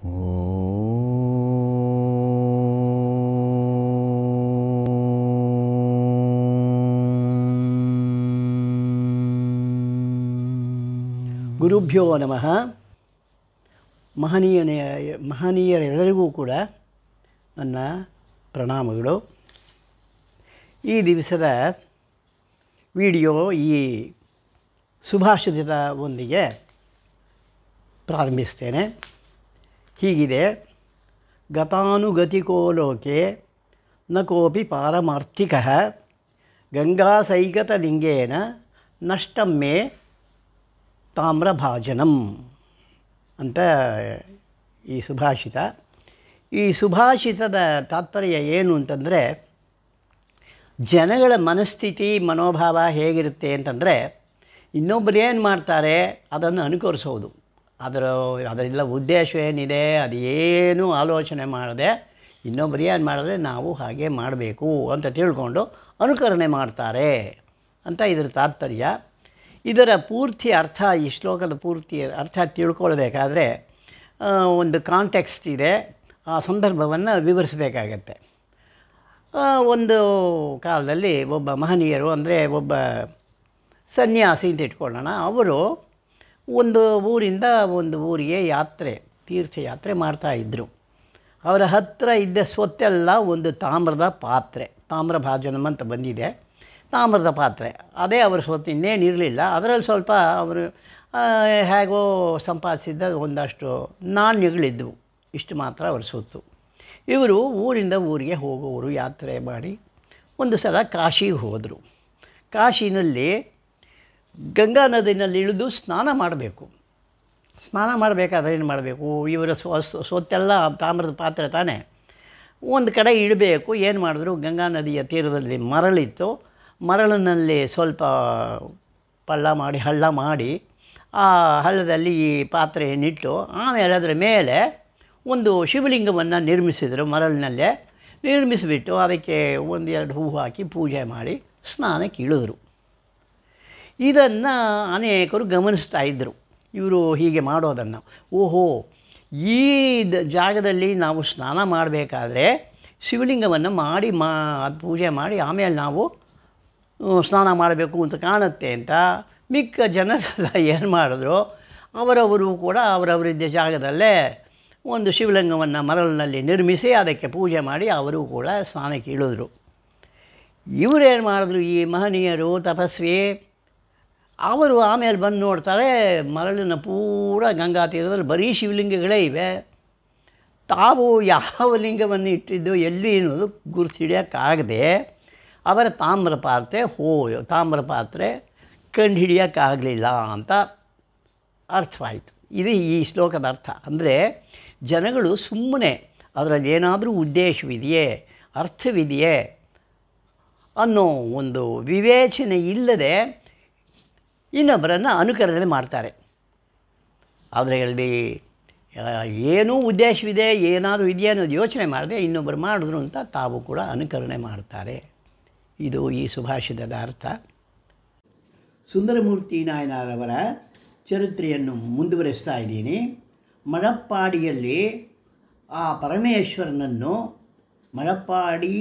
ಗುರುಭ್ಯೋ ನಮಃ ಮಹನೀಯನ ಮಹನೀಯರೆಲ್ಲರಿಗೂ ಕೂಡ ನನ್ನ ಪ್ರಣಾಮಗಳು ಈ ದಿವಸದ ವಿಡಿಯೋ ಈ ಸುಭಾಷಿತದ ಒಂದಿಗೆ ಪ್ರಾರಂಭಿಸ್ತೇನೆ ಹೀಗಿದೆ ಗತಾನುಗತಿಕೋ ಲೋಕೆ ನ ಕೋಪಿ ಪಾರಮಾರ್ಥಿಕ ಗಂಗಾಸೈಗತಲಿಂಗೇನ ನಷ್ಟಮ್ಮೆ ತಾಮ್ರಭಾಜನಂ ಅಂತ ಈ ಸುಭಾಷಿತ ಈ ಸುಭಾಷಿತದ ತಾತ್ಪರ್ಯ ಏನು ಅಂತಂದರೆ ಜನಗಳ ಮನಸ್ಥಿತಿ ಮನೋಭಾವ ಹೇಗಿರುತ್ತೆ ಅಂತಂದರೆ ಇನ್ನೊಬ್ಬರು ಏನು ಮಾಡ್ತಾರೆ ಅದನ್ನು ಅನುಕರಿಸೋದು ಅದರ ಅದರೆಲ್ಲ ಉದ್ದೇಶ ಏನಿದೆ ಅದು ಏನೂ ಆಲೋಚನೆ ಮಾಡದೆ ಇನ್ನೊಬ್ಬರು ಏನು ಮಾಡಿದ್ರೆ ನಾವು ಹಾಗೆ ಮಾಡಬೇಕು ಅಂತ ತಿಳ್ಕೊಂಡು ಅನುಕರಣೆ ಮಾಡ್ತಾರೆ ಅಂತ ಇದರ ತಾತ್ಪರ್ಯ ಇದರ ಪೂರ್ತಿ ಅರ್ಥ ಈ ಶ್ಲೋಕದ ಪೂರ್ತಿ ಅರ್ಥ ತಿಳ್ಕೊಳ್ಬೇಕಾದ್ರೆ ಒಂದು ಕಾಂಟೆಕ್ಸ್ಟ್ ಇದೆ ಆ ಸಂದರ್ಭವನ್ನು ವಿವರಿಸಬೇಕಾಗತ್ತೆ ಒಂದು ಕಾಲದಲ್ಲಿ ಒಬ್ಬ ಮಹನೀಯರು ಅಂದರೆ ಒಬ್ಬ ಸನ್ಯಾಸಿ ಅಂತ ಇಟ್ಕೊಳ್ಳೋಣ ಅವರು ಒಂದು ಊರಿಂದ ಒಂದು ಊರಿಗೆ ಯಾತ್ರೆ ತೀರ್ಥಯಾತ್ರೆ ಮಾಡ್ತಾಯಿದ್ರು ಅವರ ಹತ್ತಿರ ಇದ್ದ ಸ್ವತ್ತೆಲ್ಲ ಒಂದು ತಾಮ್ರದ ಪಾತ್ರೆ ತಾಮ್ರ ಭಾಜನಂ ಅಂತ ಬಂದಿದೆ ತಾಮ್ರದ ಪಾತ್ರೆ ಅದೇ ಅವರ ಸ್ವತ್ತು ಇನ್ನೇನು ಇರಲಿಲ್ಲ ಅದರಲ್ಲಿ ಸ್ವಲ್ಪ ಅವರು ಹೇಗೋ ಸಂಪಾದಿಸಿದ್ದ ಒಂದಷ್ಟು ನಾಣ್ಯಗಳಿದ್ದವು ಇಷ್ಟು ಮಾತ್ರ ಅವರ ಸ್ವತ್ತು ಇವರು ಊರಿಂದ ಊರಿಗೆ ಹೋಗೋರು ಯಾತ್ರೆ ಮಾಡಿ ಒಂದು ಸಲ ಕಾಶಿಗೆ ಹೋದರು ಕಾಶಿನಲ್ಲಿ ಗಂಗಾ ನದಿನಲ್ಲಿ ಇಳಿದು ಸ್ನಾನ ಮಾಡಬೇಕು ಸ್ನಾನ ಮಾಡಬೇಕಾದ್ರೆ ಏನು ಮಾಡಬೇಕು ಇವರ ಸ್ವ ಸ್ವತ್ತೆಲ್ಲ ತಾಮ್ರದ ಪಾತ್ರೆ ತಾನೇ ಒಂದು ಕಡೆ ಇಡಬೇಕು ಏನು ಮಾಡಿದ್ರು ಗಂಗಾ ನದಿಯ ತೀರದಲ್ಲಿ ಮರಳಿತ್ತು ಮರಳಿನಲ್ಲಿ ಸ್ವಲ್ಪ ಪಳ್ಳ ಮಾಡಿ ಹಳ್ಳ ಮಾಡಿ ಆ ಹಳ್ಳದಲ್ಲಿ ಈ ಪಾತ್ರೆಯನ್ನಿಟ್ಟು ಆಮೇಲೆ ಅದರ ಮೇಲೆ ಒಂದು ಶಿವಲಿಂಗವನ್ನು ನಿರ್ಮಿಸಿದರು ಮರಳಿನಲ್ಲೇ ನಿರ್ಮಿಸಿಬಿಟ್ಟು ಅದಕ್ಕೆ ಒಂದೆರಡು ಹೂವು ಹಾಕಿ ಪೂಜೆ ಮಾಡಿ ಸ್ನಾನಕ್ಕೆ ಇಳಿದ್ರು ಇದನ್ನು ಅನೇಕರು ಗಮನಿಸ್ತಾ ಇದ್ದರು ಇವರು ಹೀಗೆ ಮಾಡೋದನ್ನು ಓಹೋ ಈ ಜಾಗದಲ್ಲಿ ನಾವು ಸ್ನಾನ ಮಾಡಬೇಕಾದ್ರೆ ಶಿವಲಿಂಗವನ್ನು ಮಾಡಿ ಮಾ ಅದು ಪೂಜೆ ಮಾಡಿ ಆಮೇಲೆ ನಾವು ಸ್ನಾನ ಮಾಡಬೇಕು ಅಂತ ಕಾಣುತ್ತೆ ಅಂತ ಮಿಕ್ಕ ಜನರೆಲ್ಲ ಏನು ಮಾಡಿದ್ರು ಅವರವರು ಕೂಡ ಅವರವರಿದ್ದ ಜಾಗದಲ್ಲೇ ಒಂದು ಶಿವಲಿಂಗವನ್ನು ಮರಳಿನಲ್ಲಿ ನಿರ್ಮಿಸಿ ಅದಕ್ಕೆ ಪೂಜೆ ಮಾಡಿ ಅವರು ಕೂಡ ಸ್ನಾನಕ್ಕೆ ಇಳಿದ್ರು ಇವರೇನು ಮಾಡಿದ್ರು ಈ ಮಹನೀಯರು ತಪಸ್ವಿ ಅವರು ಆಮೇಲೆ ಬಂದು ನೋಡ್ತಾರೆ ಮರಳಿನ ಪೂರ ಗಂಗಾ ತೀರದಲ್ಲಿ ಬರೀ ಶಿವಲಿಂಗಗಳೇ ಇವೆ ತಾವು ಯಾವ ಲಿಂಗವನ್ನು ಇಟ್ಟಿದ್ದು ಎಲ್ಲಿ ಅನ್ನೋದು ಗುರುತಿಡಿಯೋಕ್ಕಾಗದೆ ಅವರ ತಾಮ್ರ ಪಾತ್ರೆ ಹೋ ತಾಮ್ರ ಪಾತ್ರೆ ಕಂಡು ಹಿಡಿಯೋಕ್ಕಾಗಲಿಲ್ಲ ಅಂತ ಅರ್ಥವಾಯಿತು ಇದು ಈ ಶ್ಲೋಕದ ಅರ್ಥ ಅಂದರೆ ಜನಗಳು ಸುಮ್ಮನೆ ಅದರಲ್ಲಿ ಏನಾದರೂ ಉದ್ದೇಶವಿದೆಯೇ ಅರ್ಥವಿದೆಯೇ ಅನ್ನೋ ಒಂದು ವಿವೇಚನೆ ಇಲ್ಲದೆ ಇನ್ನೊಬ್ಬರನ್ನು ಅನುಕರಣೆ ಮಾಡ್ತಾರೆ ಅದರಲ್ಲಿ ಏನೂ ಉದ್ದೇಶವಿದೆ ಏನಾದರೂ ಇದೆಯಾ ಅನ್ನೋದು ಯೋಚನೆ ಮಾಡದೆ ಇನ್ನೊಬ್ಬರು ಮಾಡಿದ್ರು ಅಂತ ತಾವು ಕೂಡ ಅನುಕರಣೆ ಮಾಡ್ತಾರೆ ಇದು ಈ ಸುಭಾಷಿತದ ಅರ್ಥ ಸುಂದರಮೂರ್ತಿ ನಾಯನರವರ ಚರಿತ್ರೆಯನ್ನು ಮುಂದುವರಿಸ್ತಾ ಇದ್ದೀನಿ ಮಳಪ್ಪಾಡಿಯಲ್ಲಿ ಆ ಪರಮೇಶ್ವರನನ್ನು ಮಳಪ್ಪಾಡಿ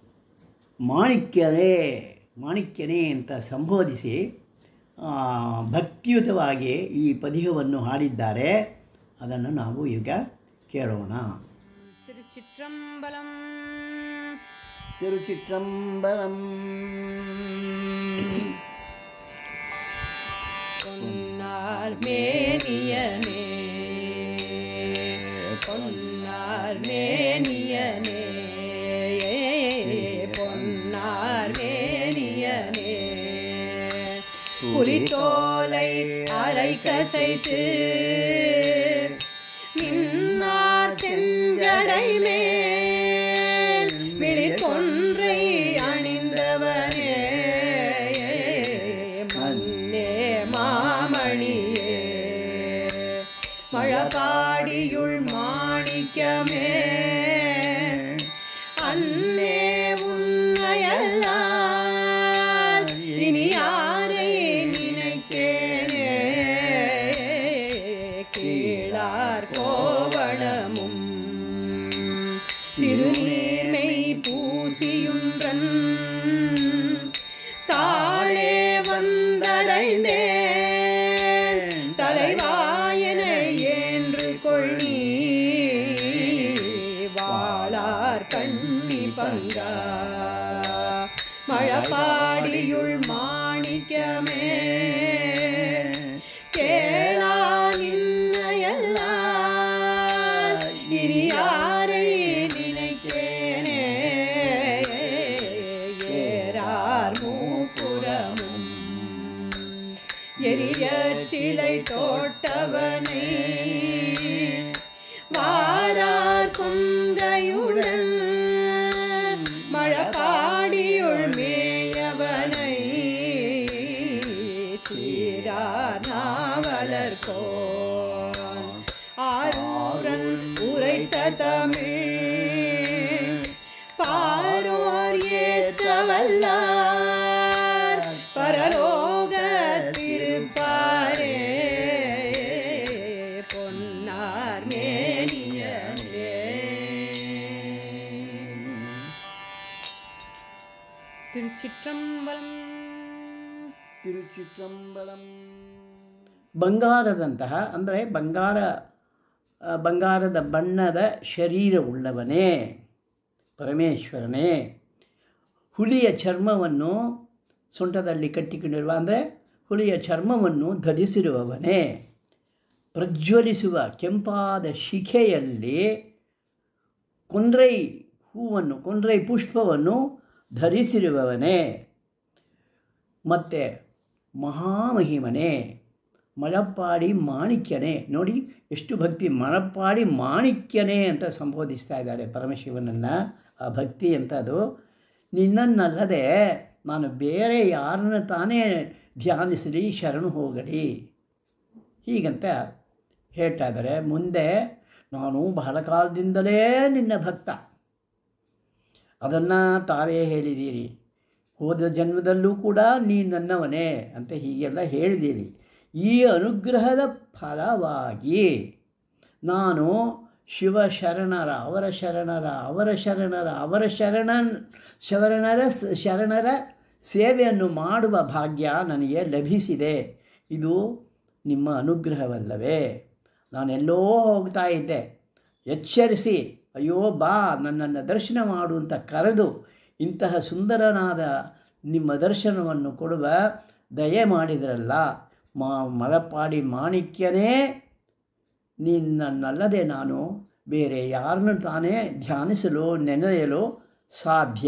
ಮಾಣಿಕ್ಯರೇ ಮಾಣಿಕ್ಯನೇ ಅಂತ ಸಂಬೋಧಿಸಿ ಭಕ್ತಿಯುತವಾಗಿ ಈ ಪದಿಯವನ್ನು ಹಾಡಿದ್ದಾರೆ ಅದನ್ನು ನಾವು ಈಗ ಕೇಳೋಣ திருச்சிற்றம்பலம் ತಿರುಚಿಟ್ರಂಬರಂ பொன்னார் மேனியனே பொன்னார் மேனியனே பொன்னார் மேனியனே புலித்தோலை அரை கசைத்து மின்னார் செஞ்சடை மேல் விழிப்பொன்றை அணிந்தவனே மன்னே மாமணியே மழபாடியுள் மாணிக்கமே அன்னே உன்னையல்லால் இனி யாரை நினைக்கேனே திருநேர்மை பூசியுன்றன் தாளே வந்தடைந்தேன் தலைவாயன என்று கொள்ளி வாளார் கண்ணி பங்கா மழப்பாடியுள் மாணிக்கமே கேளா நின்னையெல்லாம் இனி யாரை நினைக்கேனே ஏறார் மூப்புறமும் எரிய சிலை தோட்டவனை வாரார் கொங்கையுடன் மழபாடியுள் மேயவனை சீரார் நாவலர்கோன் ஆரூரன் உரைத்த தமிழ் பாரோர் ஏற்றவல்லார் பரலோக திருப்பாரே பொன்னார் மேனியனே திருச்சிற்றம்பலம் ತಿರುಚಿತ್ರಂಬಲಂ ಬಂಗಾರದಂತಹ ಅಂದರೆ ಬಂಗಾರ ಆ, ಬಂಗಾರದ ಬಣ್ಣದ ಶರೀರವುಳ್ಳವನೇ ಪರಮೇಶ್ವರನೇ ಹುಲಿಯ ಚರ್ಮವನ್ನು ಸೊಂಟದಲ್ಲಿ ಕಟ್ಟಿಕೊಂಡಿರುವ ಅಂದರೆ ಹುಲಿಯ ಚರ್ಮವನ್ನು ಧರಿಸಿರುವವನೇ ಪ್ರಜ್ವಲಿಸುವ ಕೆಂಪಾದ ಶಿಖೆಯಲ್ಲಿ ಕೊಂಡ್ರೈ ಹೂವನ್ನು ಕೊಂಡ್ರೈ ಪುಷ್ಪವನ್ನು ಧರಿಸಿರುವವನೇ ಮತ್ತು ಮಹಾಮಹಿಮನೆ ಮಳಪ್ಪಾಡಿ ಮಾಣಿಕ್ಯನೇ ನೋಡಿ ಎಷ್ಟು ಭಕ್ತಿ ಮಳಪ್ಪಾಡಿ ಮಾಣಿಕ್ಯನೇ ಅಂತ ಸಂಬೋಧಿಸ್ತಾ ಇದ್ದಾರೆ ಪರಮಶಿವನನ್ನು ಆ ಭಕ್ತಿ ಅಂತ ಅದು ನಿನ್ನನ್ನಲ್ಲದೆ ನಾನು ಬೇರೆ ಯಾರನ್ನು ತಾನೇ ಧ್ಯಾನಿಸಲಿ ಶರಣು ಹೋಗಲಿ ಹೀಗಂತ ಹೇಳ್ತಾ ಇದ್ದಾರೆ ಮುಂದೆ ನಾನು ಬಹಳ ಕಾಲದಿಂದಲೇ ನಿನ್ನ ಭಕ್ತ ಅದನ್ನು ತಾವೇ ಹೇಳಿದ್ದೀರಿ ಹೋದ ಜನ್ಮದಲ್ಲೂ ಕೂಡ ನೀ ನನ್ನವನೇ ಅಂತ ಹೀಗೆಲ್ಲ ಹೇಳಿದ್ದೀರಿ ಈ ಅನುಗ್ರಹದ ಫಲವಾಗಿ ನಾನು ಶಿವ ಶರಣರ ಅವರ ಶರಣರ ಅವರ ಶರಣರ ಅವರ ಶರಣ ಶರಣರ ಶರಣರ ಸೇವೆಯನ್ನು ಮಾಡುವ ಭಾಗ್ಯ ನನಗೆ ಲಭಿಸಿದೆ ಇದು ನಿಮ್ಮ ಅನುಗ್ರಹವಲ್ಲವೇ ನಾನೆಲ್ಲೋ ಹೋಗ್ತಾ ಇದ್ದೆ ಎಚ್ಚರಿಸಿ ಅಯ್ಯೋ ಬಾ ನನ್ನನ್ನು ದರ್ಶನ ಮಾಡು ಅಂತ ಕರೆದು ಇಂತಹ ಸುಂದರನಾದ ನಿಮ್ಮ ದರ್ಶನವನ್ನು ಕೊಡುವ ದಯೆ ಮಾಡಿದ್ರಲ್ಲ ಮಾ ಮಲಪಾಡಿ ಮಾಣಿಕ್ಯನೇ ನಿನ್ನನ್ನಲ್ಲದೆ ನಾನು ಬೇರೆ ಯಾರನ್ನು ತಾನೇ ಧ್ಯಾನಿಸಲು ನೆನೆಯಲು ಸಾಧ್ಯ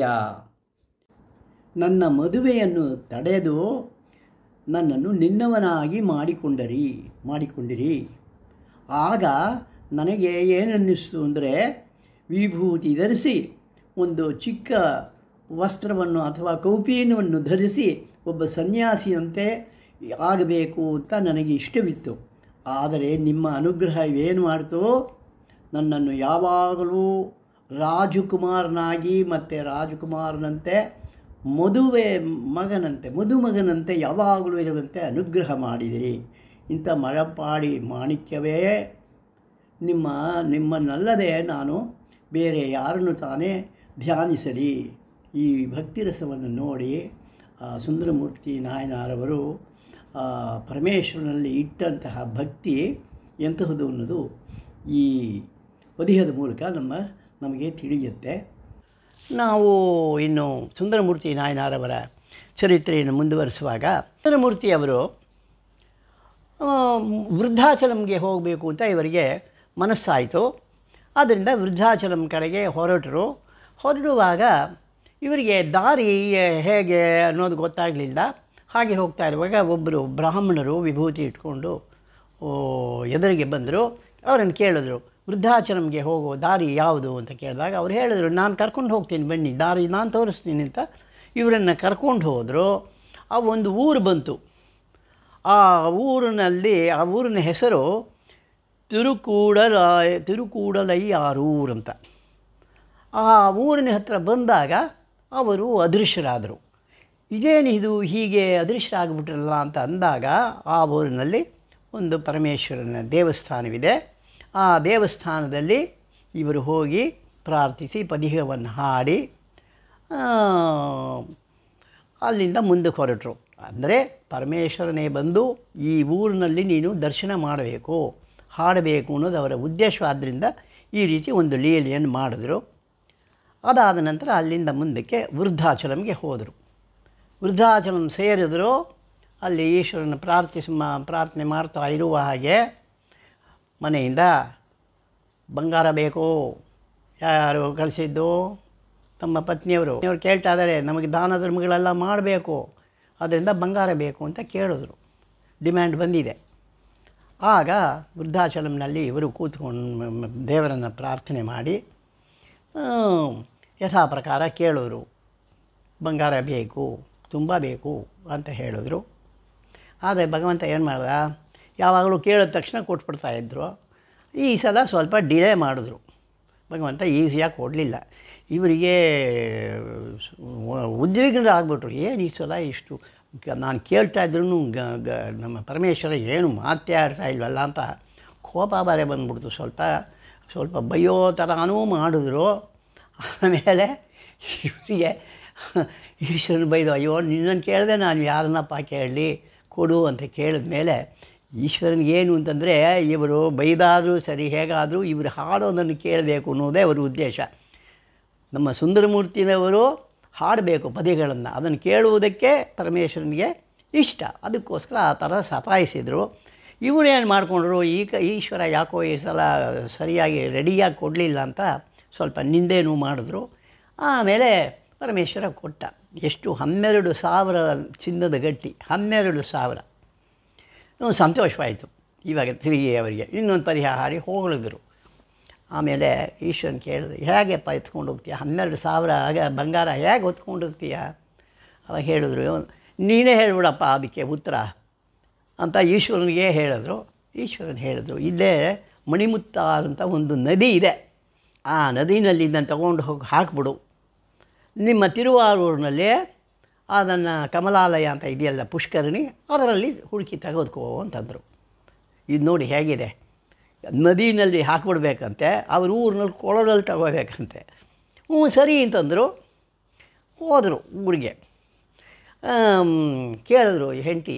ನನ್ನ ಮದುವೆಯನ್ನು ತಡೆದು ನನ್ನನ್ನು ನಿನ್ನವನಾಗಿ ಮಾಡಿಕೊಂಡರಿ ಮಾಡಿಕೊಂಡಿರಿ ಆಗ ನನಗೆ ಏನನ್ನಿಸ್ತು ಅಂದರೆ ವಿಭೂತಿ ಧರಿಸಿ ಒಂದು ಚಿಕ್ಕ ವಸ್ತ್ರವನ್ನು ಅಥವಾ ಕೌಪೀನವನ್ನು ಧರಿಸಿ ಒಬ್ಬ ಸನ್ಯಾಸಿಯಂತೆ ಆಗಬೇಕು ಅಂತ ನನಗೆ ಇಷ್ಟವಿತ್ತು ಆದರೆ ನಿಮ್ಮ ಅನುಗ್ರಹ ಏನು ಮಾಡ್ತು ನನ್ನನ್ನು ಯಾವಾಗಲೂ ರಾಜಕುಮಾರನಾಗಿ ಮತ್ತು ರಾಜಕುಮಾರನಂತೆ ಮದುವೆ ಮಗನಂತೆ ಮದುಮಗನಂತೆ ಯಾವಾಗಲೂ ಇರುವಂತೆ ಅನುಗ್ರಹ ಮಾಡಿದಿರಿ ಇಂಥ ಮಳಪಾಡಿ ಮಾಣಿಕ್ಯವೇ ನಿಮ್ಮ ನಿಮ್ಮನ್ನಲ್ಲದೆ ನಾನು ಬೇರೆ ಯಾರನ್ನು ತಾನೇ ಧ್ಯಾನಿಸಲಿ ಈ ಭಕ್ತಿರಸವನ್ನು ನೋಡಿ ಆ ಸುಂದರಮೂರ್ತಿ ನಾಯನಾರವರು ಆ ಪರಮೇಶ್ವರನಲ್ಲಿ ಇಟ್ಟಂತಹ ಭಕ್ತಿ ಎಂತಹದ್ದು ಅನ್ನೋದು ಈ ಒದಿಹದ ಮೂಲಕ ನಮ್ಮ ನಮಗೆ ತಿಳಿಯುತ್ತೆ ನಾವು ಇನ್ನು ಸುಂದರಮೂರ್ತಿ ನಾಯನಾರವರ ಚರಿತ್ರೆಯನ್ನು ಮುಂದುವರಿಸುವಾಗ ಸುಂದರಮೂರ್ತಿಯವರು ಆ, ವೃದ್ಧಾಚಲಂಗೆ ಹೋಗಬೇಕು ಅಂತ ಇವರಿಗೆ ಮನಸ್ಸಾಯಿತು ಆದ್ದರಿಂದ ವೃದ್ಧಾಚಲಂ ಕಡೆಗೆ ಹೊರಟರು ಹೊರಡುವಾಗ ಇವರಿಗೆ ದಾರಿ ಹೇಗೆ ಅನ್ನೋದು ಗೊತ್ತಾಗಲಿಲ್ಲ ಹಾಗೆ ಹೋಗ್ತಾ ಇರುವಾಗ ಒಬ್ಬರು ಬ್ರಾಹ್ಮಣರು ವಿಭೂತಿ ಇಟ್ಕೊಂಡು ಓ, ಎದುರಿಗೆ ಬಂದರು ಅವರನ್ನು ಕೇಳಿದ್ರು ವೃದ್ಧಾಶ್ರಮಕ್ಕೆ ಹೋಗೋ ದಾರಿ ಯಾವುದು ಅಂತ ಕೇಳಿದಾಗ ಅವ್ರು ಹೇಳಿದ್ರು ನಾನು ಕರ್ಕೊಂಡು ಹೋಗ್ತೀನಿ ಬನ್ನಿ ದಾರಿ ನಾನು ತೋರಿಸ್ತೀನಿ ಅಂತ ಇವರನ್ನು ಕರ್ಕೊಂಡು ಹೋದರು ಆ ಒಂದು ಊರು ಬಂತು ಆ ಊರಿನಲ್ಲಿ ಆ ಊರಿನ ಹೆಸರು ತಿರುಕೂಡಲ ತಿರುಕೂಡಲಯ್ಯಾರೂರ್ ಅಂತ ಆ ಊರಿನ ಹತ್ರ ಬಂದಾಗ ಅವರು ಅದೃಶ್ಯರಾದರು ಇದೇನಿದು ಹೀಗೆ ಅದೃಶ್ಯರಾಗ್ಬಿಟ್ರಲ್ಲ ಅಂತ ಅಂದಾಗ ಆ ಊರಿನಲ್ಲಿ ಒಂದು ಪರಮೇಶ್ವರನ ದೇವಸ್ಥಾನವಿದೆ ಆ ದೇವಸ್ಥಾನದಲ್ಲಿ ಇವರು ಹೋಗಿ ಪ್ರಾರ್ಥಿಸಿ ಪದಿಹವನ್ನು ಹಾಡಿ ಆ, ಅಲ್ಲಿಂದ ಮುಂದಕ್ಕೆ ಹೊರಟರು ಅಂದರೆ ಪರಮೇಶ್ವರನೇ ಬಂದು ಈ ಊರಿನಲ್ಲಿ ನೀನು ದರ್ಶನ ಮಾಡಬೇಕು ಹಾಡಬೇಕು ಅನ್ನೋದು ಅವರ ಉದ್ದೇಶವಾದ್ದರಿಂದ ಈ ರೀತಿ ಒಂದು ಲೀಲೆಯನ್ನು ಮಾಡಿದ್ರು ಅದಾದ ನಂತರ ಅಲ್ಲಿಂದ ಮುಂದಕ್ಕೆ ವೃದ್ಧಾಚಲಂಗೆ ಹೋದರು ವೃದ್ಧಾಚಲಂ ಸೇರಿದ್ರು ಅಲ್ಲಿ ಈಶ್ವರನ ಪ್ರಾರ್ಥಿಸಿ ಮಾ ಪ್ರಾರ್ಥನೆ ಮಾಡ್ತಾ ಇರುವ ಹಾಗೆ ಮನೆಯಿಂದ ಬಂಗಾರ ಬೇಕು ಯಾರು ಕಳಿಸಿದ್ದು ತಮ್ಮ ಪತ್ನಿಯವರು ಇವರು ಕೇಳ್ತಾ ಇದ್ದಾರೆ ನಮಗೆ ದಾನ ಧರ್ಮಗಳೆಲ್ಲ ಮಾಡಬೇಕು ಅದರಿಂದ ಬಂಗಾರ ಬೇಕು ಅಂತ ಕೇಳಿದ್ರು ಡಿಮ್ಯಾಂಡ್ ಬಂದಿದೆ ಆಗ ವೃದ್ಧಾಚಲಂನಲ್ಲಿ ಇವರು ಕೂತ್ಕೊಂಡು ದೇವರನ್ನು ಪ್ರಾರ್ಥನೆ ಮಾಡಿ ಆ, ಯಥಾ ಪ್ರಕಾರ ಕೇಳಿದ್ರು ಬಂಗಾರ ಬೇಕು ತುಂಬ ಬೇಕು ಅಂತ ಹೇಳಿದ್ರು ಆದರೆ ಭಗವಂತ ಏನು ಮಾಡ್ದ ಯಾವಾಗಲೂ ಕೇಳಿದ ತಕ್ಷಣ ಕೊಟ್ಬಿಡ್ತಾ ಇದ್ದರು ಈ ಸಲ ಸ್ವಲ್ಪ ಡಿಲೇ ಮಾಡಿದ್ರು ಭಗವಂತ ಈಸಿಯಾಗಿ ಕೊಡಲಿಲ್ಲ ಇವರಿಗೆ ಉದ್ವಿಗ್ನರಾಗ್ಬಿಟ್ರು ಏನು ಈ ಸಲ ಇಷ್ಟು ಗ- ನಾನು ಕೇಳ್ತಾ ಇದ್ರೂ ಗ ಗ ನಮ್ಮ ಪರಮೇಶ್ವರ ಏನು ಮಾತಾಡ್ತಾ ಇಲ್ವಲ್ಲ ಅಂತ ಕೋಪ ಬಾರೆ ಬಂದ್ಬಿಡ್ತು ಸ್ವಲ್ಪ ಸ್ವಲ್ಪ ಬೈಯೋ ಥರನೂ ಮಾಡಿದ್ರು ಆಮೇಲೆ ಇವರಿಗೆ ಈಶ್ವರನ ಬೈದು ಅಯ್ಯೋ ನಿನ್ನನ್ನು ಕೇಳಿದೆ ನಾನು ಯಾರನ್ನಪ್ಪ ಕೇಳಲಿ ಕೊಡು ಅಂತ ಕೇಳಿದ ಮೇಲೆ ಈಶ್ವರನಿಗೆ ಏನು ಅಂತಂದರೆ ಇವರು ಬೈದಾದರೂ ಸರಿ ಹೇಗಾದರೂ ಇವರು ಹಾಡೋದನ್ನು ಕೇಳಬೇಕು ಅನ್ನೋದೇ ಅವರ ಉದ್ದೇಶ ನಮ್ಮ ಸುಂದರಮೂರ್ತಿನವರು ಹಾಡಬೇಕು ಪದ್ಯಗಳನ್ನು ಅದನ್ನು ಕೇಳುವುದಕ್ಕೆ ಪರಮೇಶ್ವರನಿಗೆ ಇಷ್ಟ ಅದಕ್ಕೋಸ್ಕರ ಆ ಥರ ಸಫಾಯಿಸಿದರು ಇವರೇನು ಮಾಡಿಕೊಂಡ್ರು ಈಗ ಈಶ್ವರ ಯಾಕೋ ಈ ಸಲ ಸರಿಯಾಗಿ ರೆಡಿಯಾಗಿ ಕೊಡಲಿಲ್ಲ ಅಂತ ಸ್ವಲ್ಪ ನಿಂದೇನು ಮಾಡಿದ್ರು ಆಮೇಲೆ ಪರಮೇಶ್ವರ ಕೊಟ್ಟ ಎಷ್ಟು ಹನ್ನೆರಡು ಸಾವಿರ ಚಿನ್ನದ ಗಟ್ಟಿ ಹನ್ನೆರಡು ಸಾವಿರ ಹ್ಮ್, ಸಂತೋಷವಾಯಿತು ಇವಾಗ ತಿರುಗಿ ಅವರಿಗೆ ಇನ್ನೊಂದು ಪದ್ಯ ಹಾಡಿ ಹೋಗಳಿದ್ರು ಆಮೇಲೆ ಈಶ್ವರನ್ ಕೇಳಿದ್ರು ಹೇಗೆಪ್ಪ ಎತ್ಕೊಂಡು ಹೋಗ್ತೀಯ ಹನ್ನೆರಡು ಸಾವಿರ ಆಗ ಬಂಗಾರ ಹೇಗೆ ಹೊತ್ಕೊಂಡು ಹೋಗ್ತೀಯ ಅವಾಗ ಹೇಳಿದ್ರು ನೀನೇ ಹೇಳ್ಬಿಡಪ್ಪ ಅದಕ್ಕೆ ಉತ್ತರ ಅಂತ ಈಶ್ವರನಿಗೆ ಹೇಳಿದ್ರು ಈಶ್ವರನ್ ಹೇಳಿದ್ರು ಇಲ್ಲೇ ಮಣಿಮುತ್ತ ಅಂತ ಒಂದು ನದಿ ಇದೆ ಆ ನದಿನಲ್ಲಿ ಇದನ್ನು ತಗೊಂಡು ಹೋಗಿ ಹಾಕ್ಬಿಡು ನಿಮ್ಮ ತಿರುವಾರೂರಿನಲ್ಲಿ ಅದನ್ನು ಕಮಲಾಲಯ ಅಂತ ಇದೆಯಲ್ಲ ಪುಷ್ಕರಣಿ ಅದರಲ್ಲಿ ಹುಡುಕಿ ತೆಗೆದುಕೋ ಅಂತಂದರು ಇದು ನೋಡಿ ಹೇಗಿದೆ ನದಿನಲ್ಲಿ ಹಾಕ್ಬಿಡ್ಬೇಕಂತೆ ಅವ್ರ ಊರಿನಲ್ಲಿ ಕೊಳದಲ್ಲಿ ತಗೋಬೇಕಂತೆ ಹ್ಞೂ ಸರಿ ಅಂತಂದರು ಹೋದರು ಊರಿಗೆ ಆಮ್, ಕೇಳಿದ್ರು ಹೆಂಡತಿ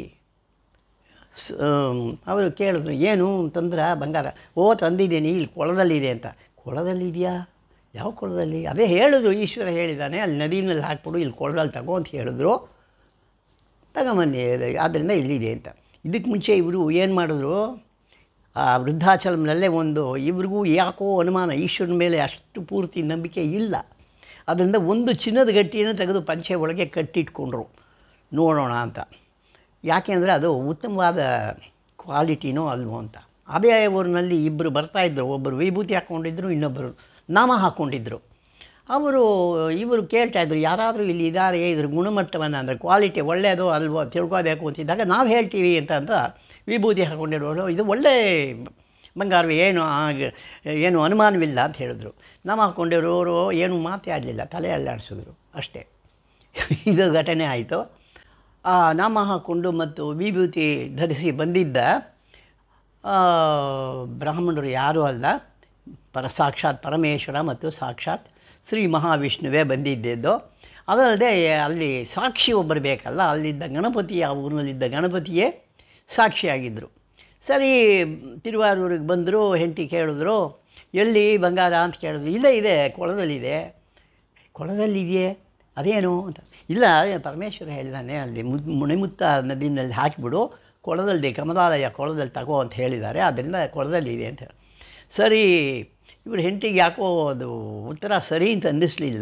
ಅವರು ಕೇಳಿದ್ರು ಏನು ಅಂತಂದ್ರೆ ಬಂಗಾರ ಓ ತಂದಿದ್ದೀನಿ ಇಲ್ಲಿ ಕೊಳದಲ್ಲಿದೆ ಅಂತ ಕೊಳದಲ್ಲಿದೆಯಾ ಯಾವ ಕೊಳದಲ್ಲಿ ಅದೇ ಹೇಳಿದ್ರು ಈಶ್ವರ ಹೇಳಿದ್ದಾನೆ ಅಲ್ಲಿ ನದಿನಲ್ಲಿ ಹಾಕ್ಬಿಡು ಇಲ್ಲಿ ಕೊಳದಲ್ಲಿ ತಗೋ ಅಂತ ಹೇಳಿದ್ರು ತಗೊಂಬನ್ನಿ ಆದ್ದರಿಂದ ಇಲ್ಲಿದೆ ಅಂತ ಇದಕ್ಕೆ ಮುಂಚೆ ಇವರು ಏನು ಮಾಡಿದ್ರು ಆ ವೃದ್ಧಾಚಲಂನಲ್ಲೇ ಒಂದು ಇವ್ರಿಗೂ ಯಾಕೋ ಅನುಮಾನ ಈಶ್ವರನ ಮೇಲೆ ಅಷ್ಟು ಪೂರ್ತಿ ನಂಬಿಕೆ ಇಲ್ಲ ಅದರಿಂದ ಒಂದು ಚಿನ್ನದ ಗಟ್ಟಿಯನ್ನು ತೆಗೆದು ಪಂಚೆ ಒಳಗೆ ಕಟ್ಟಿಟ್ಕೊಂಡ್ರು ನೋಡೋಣ ಅಂತ ಯಾಕೆಂದರೆ ಅದು ಉತ್ತಮವಾದ ಕ್ವಾಲಿಟಿನೋ ಅಲ್ವೋ ಅಂತ ಅದೇ ಊರಿನಲ್ಲಿ ಇಬ್ಬರು ಬರ್ತಾಯಿದ್ರು ಒಬ್ಬರು ವಿಭೂತಿ ಹಾಕ್ಕೊಂಡಿದ್ರು ಇನ್ನೊಬ್ಬರು ನಾಮ ಹಾಕ್ಕೊಂಡಿದ್ರು ಅವರು ಇವರು ಕೇಳ್ತಾಯಿದ್ರು ಯಾರಾದರೂ ಇಲ್ಲಿ ಇದ್ದಾರೆ ಇದ್ರ ಗುಣಮಟ್ಟವನ್ನು ಅಂದರೆ ಕ್ವಾಲಿಟಿ ಒಳ್ಳೆಯದು ಅಲ್ವೋ ತಿಳ್ಕೋಬೇಕು ಅಂತಿದ್ದಾಗ ನಾವು ಹೇಳ್ತೀವಿ ಅಂತ ಅಂತ ವಿಭೂತಿ ಹಾಕ್ಕೊಂಡಿರೋರು ಇದು ಒಳ್ಳೆ ಬಂಗಾರವೇ ಏನು ಆಗ- ಏನು ಅನುಮಾನವಿಲ್ಲ ಅಂತ ಹೇಳಿದ್ರು ನಾಮ ಹಾಕ್ಕೊಂಡಿರೋರು ಏನು ಮಾತಾಡಲಿಲ್ಲ ತಲೆ ಅಲ್ಲಾಡಿಸಿದ್ರು ಅಷ್ಟೇ ಇದು ಘಟನೆ ಆಯಿತು ಆ ನಾಮ ಹಾಕ್ಕೊಂಡು ಮತ್ತು ವಿಭೂತಿ ಧರಿಸಿ ಬಂದಿದ್ದ ಆ, ಬ್ರಾಹ್ಮಣರು ಯಾರೂ ಅಲ್ಲ ಪರ ಸಾಕ್ಷಾತ್ ಪರಮೇಶ್ವರ ಮತ್ತು ಸಾಕ್ಷಾತ್ ಶ್ರೀ ಮಹಾವಿಷ್ಣುವೇ ಬಂದಿದ್ದದ್ದು ಅದಲ್ಲದೆ ಅಲ್ಲಿ ಸಾಕ್ಷಿ ಒಬ್ಬರು ಬೇಕಲ್ಲ ಅಲ್ಲಿದ್ದ ಗಣಪತಿ ಆ ಊರಿನಲ್ಲಿದ್ದ ಗಣಪತಿಯೇ ಸಾಕ್ಷಿಯಾಗಿದ್ದರು ಸರಿ ತಿರುವಾರೂರಿಗೆ ಬಂದರು ಹೆಂಡತಿ ಕೇಳಿದ್ರು ಎಲ್ಲಿ ಬಂಗಾರ ಅಂತ ಕೇಳಿದ್ರು ಇಲ್ಲೇ ಇದೆ ಕೊಳದಲ್ಲಿದೆ ಕೊಳದಲ್ಲಿದೆಯೇ ಅದೇನು ಅಂತ ಇಲ್ಲ ಪರಮೇಶ್ವರ ಹೇಳಿದಾನೆ ಅಲ್ಲಿ ಮುದ್ ಮುಣಿಮುತ್ತ ನದಿನಲ್ಲಿ ಹಾಕಿಬಿಡು ಕೊಳದಲ್ಲಿ ಕಮಲಾಲಯ ಕೊಳದಲ್ಲಿ ತಗೋ ಅಂತ ಹೇಳಿದ್ದಾರೆ ಅದರಿಂದ ಕೊಳದಲ್ಲಿ ಇದೆ ಅಂತ ಹೇಳಿ ಸರಿ ಇವ್ರ ಹೆಂಡತಿಗೆ ಯಾಕೋ ಅದು ಉತ್ತರ ಸರಿ ಅಂತ ಅನ್ನಿಸ್ಲಿಲ್ಲ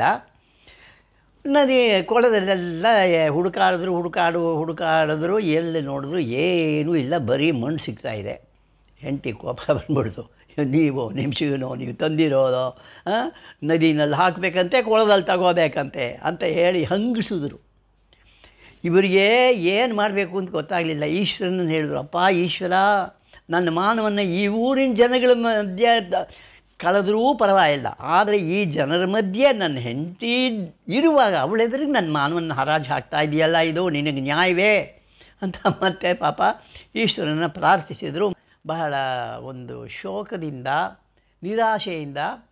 ನದಿ ಕೊಳದಲ್ಲೆಲ್ಲ ಹುಡುಕಾಡಿದ್ರು ಹುಡುಕಾಡು ಹುಡುಕಾಡಿದ್ರು ಎಲ್ಲಿ ನೋಡಿದ್ರು ಏನೂ ಇಲ್ಲ ಬರೀ ಮಣ್ಣು ಸಿಗ್ತಾ ಇದೆ ಹೆಂಡತಿ ಕೋಪ ಬಂದ್ಬಿಡ್ತು ನೀವು ನಿಮ್ಮ ಶಿವನೋ ನೀವು ತಂದಿರೋದು ಆ, ನದಿನಲ್ಲಿ ಹಾಕಬೇಕಂತೆ ಕೊಳದಲ್ಲಿ ತಗೋಬೇಕಂತೆ ಅಂತ ಹೇಳಿ ಹಂಗಿಸಿದ್ರು ಇವರಿಗೆ ಏನು ಮಾಡಬೇಕು ಅಂತ ಗೊತ್ತಾಗಲಿಲ್ಲ ಈಶ್ವರನ ಹೇಳಿದ್ರು ಅಪ್ಪ ಈಶ್ವರ ನನ್ನ ಮಾನವನ್ನು ಈ ಊರಿನ ಜನಗಳ ಮಧ್ಯೆ ದ- ಕಳೆದ್ರೂ ಪರವಾಗಿಲ್ಲ ಆದರೆ ಈ ಜನರ ಮಧ್ಯೆ ನನ್ನ ಹೆಂಡತಿ ಇರುವಾಗ ಅವಳೆದುರಿಗೆ ನನ್ನ ಮಾನವನ್ನು ಹರಾಜು ಹಾಕ್ತಾ ಇದೆಯಲ್ಲ ಇದು ನಿನಗೆ ನ್ಯಾಯವೇ ಅಂತ ಮತ್ತೆ ಪಾಪ ಈಶ್ವರನ ಪ್ರಾರ್ಥಿಸಿದರು ಬಹಳ ಒಂದು ಶೋಕದಿಂದ ನಿರಾಶೆಯಿಂದ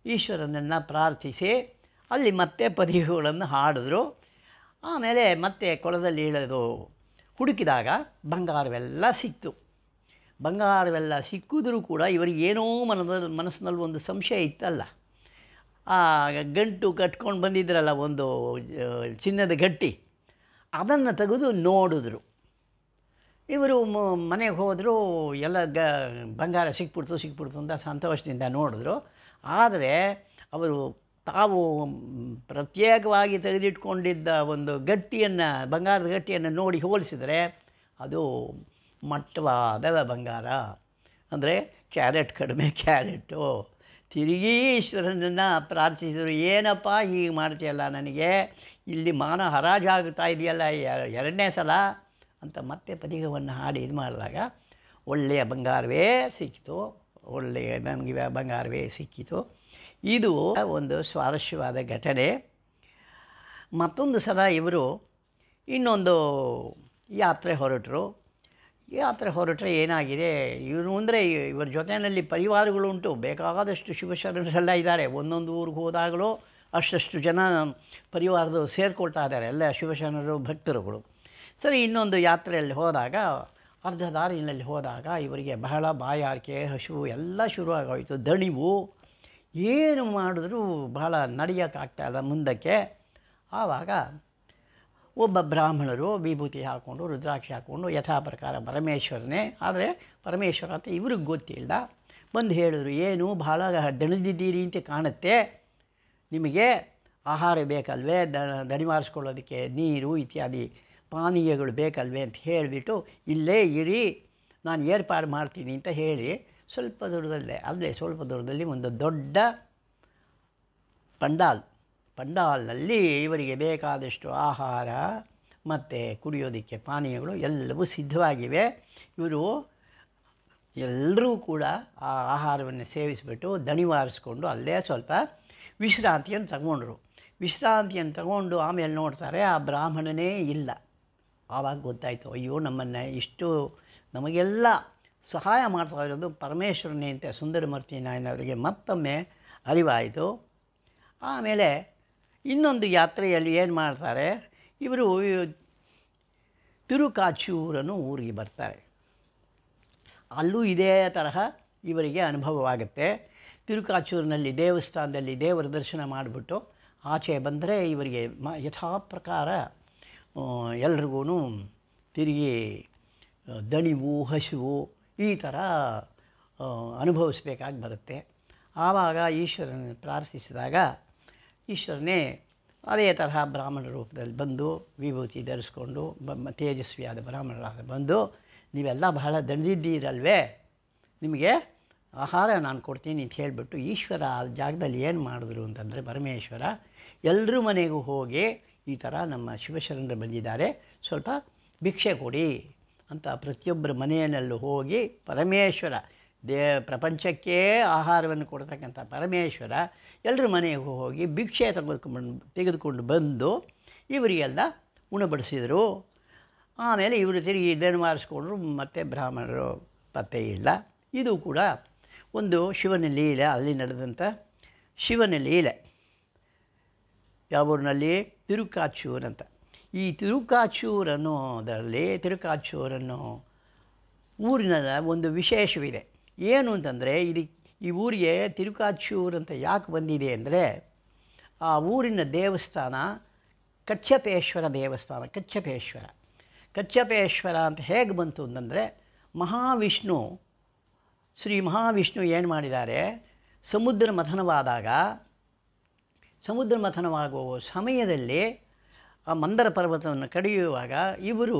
ಈಶ್ವರನನ್ನು ಪ್ರಾರ್ಥಿಸಿ ಅಲ್ಲಿ ಮತ್ತೆ ಪದಿಗಳನ್ನು ಹಾಡಿದ್ರು ಆಮೇಲೆ ಮತ್ತೆ ಕೊಳದಲ್ಲಿ ಇಳಿದು ಹುಡುಕಿದಾಗ ಬಂಗಾರವೆಲ್ಲ ಸಿಕ್ತು ಬಂಗಾರವೆಲ್ಲ ಸಿಕ್ಕಿದ್ರೂ ಕೂಡ ಇವರಿಗೆ ಏನೋ ಮನದ ಮನಸ್ಸಿನಲ್ಲಿ ಒಂದು ಸಂಶಯ ಇತ್ತಲ್ಲ ಆ ಗಂಟು ಕಟ್ಕೊಂಡು ಬಂದಿದ್ರಲ್ಲ ಒಂದು ಆ, ಚಿನ್ನದ ಗಟ್ಟಿ ಅದನ್ನು ತೆಗೆದು ನೋಡಿದ್ರು ಇವರು ಮನೆಗೆ ಹೋದರು ಎಲ್ಲ ಗ ಬಂಗಾರ ಸಿಕ್ಬಿಡ್ತು ಸಿಕ್ಬಿಡ್ತು ಅಂತ ಸಂತೋಷದಿಂದ ನೋಡಿದ್ರು ಆದರೆ ಅವರು ತಾವು ಮ್, ಪ್ರತ್ಯೇಕವಾಗಿ ತೆಗೆದಿಟ್ಕೊಂಡಿದ್ದ ಒಂದು ಗಟ್ಟಿಯನ್ನು ಬಂಗಾರದ ಗಟ್ಟಿಯನ್ನು ನೋಡಿ ಹೋಲಿಸಿದರೆ ಅದು ಮಟ್ಟವಾದ ಬಂಗಾರ ಅಂದರೆ ಕ್ಯಾರೆಟ್ ಕಡಿಮೆ ಕ್ಯಾರೆಟು ತಿರುಗಿ ಈಶ್ವರನನ್ನು ಪ್ರಾರ್ಥಿಸಿದರು ಏನಪ್ಪ ಹೀಗೆ ಮಾಡ್ತೀಯಲ್ಲ ನನಗೆ ಇಲ್ಲಿ ಮಾನ ಹರಾಜಾಗ್ತಾ ಇದೆಯಲ್ಲ ಎ- ಎರಡನೇ ಸಲ ಅಂತ ಮತ್ತೆ ಪದಿಗವನ್ನು ಹಾಡಿ ಇದು ಮಾಡಿದಾಗ ಒಳ್ಳೆಯ ಬಂಗಾರವೇ ಸಿಕ್ಕಿತು ಒಳ್ಳೆಯ ನಮಗೆ ಬಂಗಾರವೇ ಸಿಕ್ಕಿತು ಇದು ಒಂದು ಸ್ವಾರಸ್ಯವಾದ ಘಟನೆ ಮತ್ತೊಂದು ಸಲ ಇವರು ಇನ್ನೊಂದು ಯಾತ್ರೆ ಹೊರಟರು ಯಾತ್ರೆ ಹೊರಟ್ರೆ ಏನಾಗಿದೆ ಇವನು ಅಂದರೆ ಇವರ ಜೊತೆಯಲ್ಲಿ ಪರಿವಾರಗಳುಂಟು ಬೇಕಾದಷ್ಟು ಶಿವಶರಣರೆಲ್ಲ ಇದ್ದಾರೆ ಒಂದೊಂದು ಊರಿಗೆ ಹೋದಾಗಲೂ ಅಷ್ಟಷ್ಟು ಜನ ಪರಿವಾರದವರು ಸೇರಿಕೊಳ್ತಾ ಇದ್ದಾರೆ ಎಲ್ಲ ಶಿವಶರಣರು ಭಕ್ತರುಗಳು ಸರಿ ಇನ್ನೊಂದು ಯಾತ್ರೆಯಲ್ಲಿ ಹೋದಾಗ ಅರ್ಧ ದಾರಿನಲ್ಲಿ ಹೋದಾಗ ಇವರಿಗೆ ಬಹಳ ಬಾಯಾರಿಕೆ ಹಸಿವು ಎಲ್ಲ ಶುರುವಾಗೋಯಿತು ದಣಿವು ಏನು ಮಾಡಿದ್ರೂ ಬಹಳ ನಡೆಯೋಕ್ಕಾಗ್ತಾ ಇಲ್ಲ ಮುಂದಕ್ಕೆ ಆವಾಗ ಒಬ್ಬ ಬ್ರಾಹ್ಮಣರು ವಿಭೂತಿ ಹಾಕ್ಕೊಂಡು ರುದ್ರಾಕ್ಷಿ ಹಾಕ್ಕೊಂಡು ಯಥಾ ಪ್ರಕಾರ ಪರಮೇಶ್ವರನೇ ಆದರೆ ಪರಮೇಶ್ವರ ಅಂತ ಇವ್ರಿಗೆ ಗೊತ್ತಿಲ್ಲ ಬಂದು ಹೇಳಿದ್ರು ಏನು ಬಹಳ ದಣಿದಿದ್ದೀರಿ ಅಂತ ಕಾಣುತ್ತೆ ನಿಮಗೆ ಆಹಾರ ಬೇಕಲ್ವೇ ದ ದಣಿವಾರಿಸ್ಕೊಳ್ಳೋದಕ್ಕೆ ನೀರು ಇತ್ಯಾದಿ ಪಾನೀಯಗಳು ಬೇಕಲ್ವೇ ಅಂತ ಹೇಳಿಬಿಟ್ಟು ಇಲ್ಲೇ ಇರಿ ನಾನು ಏರ್ಪಾಡು ಮಾಡ್ತೀನಿ ಅಂತ ಹೇಳಿ ಸ್ವಲ್ಪ ದೂರದಲ್ಲೇ ಅಲ್ಲೇ ಸ್ವಲ್ಪ ದೂರದಲ್ಲಿ ಒಂದು ದೊಡ್ಡ ಪಂಡಾಲ್ ಪಂಡಾಲ್ನಲ್ಲಿ ಇವರಿಗೆ ಬೇಕಾದಷ್ಟು ಆಹಾರ ಮತ್ತು ಕುಡಿಯೋದಕ್ಕೆ ಪಾನೀಯಗಳು ಎಲ್ಲವೂ ಸಿದ್ಧವಾಗಿವೆ ಇವರು ಎಲ್ಲರೂ ಕೂಡ ಆ ಆಹಾರವನ್ನು ಸೇವಿಸಿಬಿಟ್ಟು ದಣಿವಾರಿಸ್ಕೊಂಡು ಅಲ್ಲೇ ಸ್ವಲ್ಪ ವಿಶ್ರಾಂತಿಯನ್ನು ತಗೊಂಡ್ರು ವಿಶ್ರಾಂತಿಯನ್ನು ತಗೊಂಡು ಆಮೇಲೆ ನೋಡ್ತಾರೆ ಆ ಬ್ರಾಹ್ಮಣನೇ ಇಲ್ಲ ಆವಾಗ ಗೊತ್ತಾಯಿತು ಅಯ್ಯೋ ನಮ್ಮನ್ನು ಇಷ್ಟು ನಮಗೆಲ್ಲ ಸಹಾಯ ಮಾಡ್ತಾ ಇರೋದು ಪರಮೇಶ್ವರನೇ ಅಂತ ಸುಂದರಮೂರ್ತಿ ನಾಯನವರಿಗೆ ಮತ್ತೊಮ್ಮೆ ಅರಿವಾಯಿತು ಆಮೇಲೆ ಇನ್ನೊಂದು ಯಾತ್ರೆಯಲ್ಲಿ ಏನು ಮಾಡ್ತಾರೆ ಇವರು ತಿರುಕಾಚೂರನ್ನು ಊರಿಗೆ ಬರ್ತಾರೆ ಅಲ್ಲೂ ಇದೇ ತರಹ ಇವರಿಗೆ ಅನುಭವವಾಗುತ್ತೆ ತಿರುಕಾಚೂರಿನಲ್ಲಿ ದೇವಸ್ಥಾನದಲ್ಲಿ ದೇವರ ದರ್ಶನ ಮಾಡಿಬಿಟ್ಟು ಆಚೆ ಬಂದರೆ ಇವರಿಗೆ ಮ ಯಥಾ ಪ್ರಕಾರ ಎಲ್ರಿಗೂ ತಿರುಗಿ ಆ, ದಣಿವು ಹಸಿವು ಈ ಥರ ಆ, ಅನುಭವಿಸ್ಬೇಕಾಗಿ ಬರುತ್ತೆ ಆವಾಗ ಈಶ್ವರನ ಪ್ರಾರ್ಥಿಸಿದಾಗ ಈಶ್ವರನೇ ಅದೇ ತರಹ ಬ್ರಾಹ್ಮಣ ರೂಪದಲ್ಲಿ ಬಂದು ವಿಭೂತಿ ಧರಿಸ್ಕೊಂಡು ಬ ತೇಜಸ್ವಿಯಾದ ಬ್ರಾಹ್ಮಣರಾದ ಬಂದು ನೀವೆಲ್ಲ ಬಹಳ ದಣಿದಿದ್ದೀರಲ್ವೇ ನಿಮಗೆ ಆಹಾರ ನಾನು ಕೊಡ್ತೀನಿ ಅಂತ ಹೇಳಿಬಿಟ್ಟು ಈಶ್ವರ ಆ ಜಾಗದಲ್ಲಿ ಏನು ಮಾಡಿದ್ರು ಅಂತಂದರೆ ಪರಮೇಶ್ವರ ಎಲ್ಲರ ಮನೆಗೂ ಹೋಗಿ ಈ ಥರ ನಮ್ಮ ಶಿವಶರಣರು ಬಂದಿದ್ದಾರೆ ಸ್ವಲ್ಪ ಭಿಕ್ಷೆ ಕೊಡಿ ಅಂತ ಪ್ರತಿಯೊಬ್ಬರ ಮನೆಯಲ್ಲೂ ಹೋಗಿ ಪರಮೇಶ್ವರ ದೇ ಪ್ರಪಂಚಕ್ಕೆ ಆಹಾರವನ್ನು ಕೊಡ್ತಕ್ಕಂಥ ಪರಮೇಶ್ವರ ಎಲ್ಲರ ಮನೆಗೆ ಹೋಗಿ ಭಿಕ್ಷೆ ತೆಗೆದುಕೊಂಡು ತೆಗೆದುಕೊಂಡು ಬಂದು ಇವರಿಗೆಲ್ಲ ಉಣಬಡಿಸಿದರು ಆಮೇಲೆ ಇವರು ತಿರುಗಿ ಇದನ್ನು ಮಾರಿಸ್ಕೊಂಡ್ರು ಮತ್ತು ಬ್ರಾಹ್ಮಣರು ಪತ್ತೆ ಇಲ್ಲ ಇದು ಕೂಡ ಒಂದು ಶಿವನ ಲೀಲೆ ಅಲ್ಲಿ ನಡೆದಂಥ ಶಿವನ ಲೀಲೆ ಯಾವ ಊರಿನಲ್ಲಿ ತಿರುಕಾಚೂರ್ ಅಂತ ಈ ತಿರುಕಾಚೂರ್ ಅನ್ನೋದರಲ್ಲಿ ತಿರುಕಾಚೂರ್ ಅನ್ನೋ ಊರಿನ ಒಂದು ವಿಶೇಷವಿದೆ ಏನು ಅಂತಂದರೆ ಇದು ಈ ಊರಿಗೆ ತಿರುಕಾಚೂರ್ ಅಂತ ಯಾಕೆ ಬಂದಿದೆ ಅಂದರೆ ಆ ಊರಿನ ದೇವಸ್ಥಾನ ಕಚ್ಚಪೇಶ್ವರ ದೇವಸ್ಥಾನ ಕಚ್ಚಪೇಶ್ವರ ಕಚ್ಚಪೇಶ್ವರ ಅಂತ ಹೇಗೆ ಬಂತು ಅಂತಂದರೆ ಮಹಾವಿಷ್ಣು ಶ್ರೀ ಮಹಾವಿಷ್ಣು ಏನು ಮಾಡಿದ್ದಾರೆ ಸಮುದ್ರ ಮಥನವಾದಾಗ ಸಮುದ್ರ ಮಥನವಾಗುವ ಸಮಯದಲ್ಲಿ ಆ ಮಂದರ ಪರ್ವತವನ್ನು ಕಡಿಯುವಾಗ ಇವರು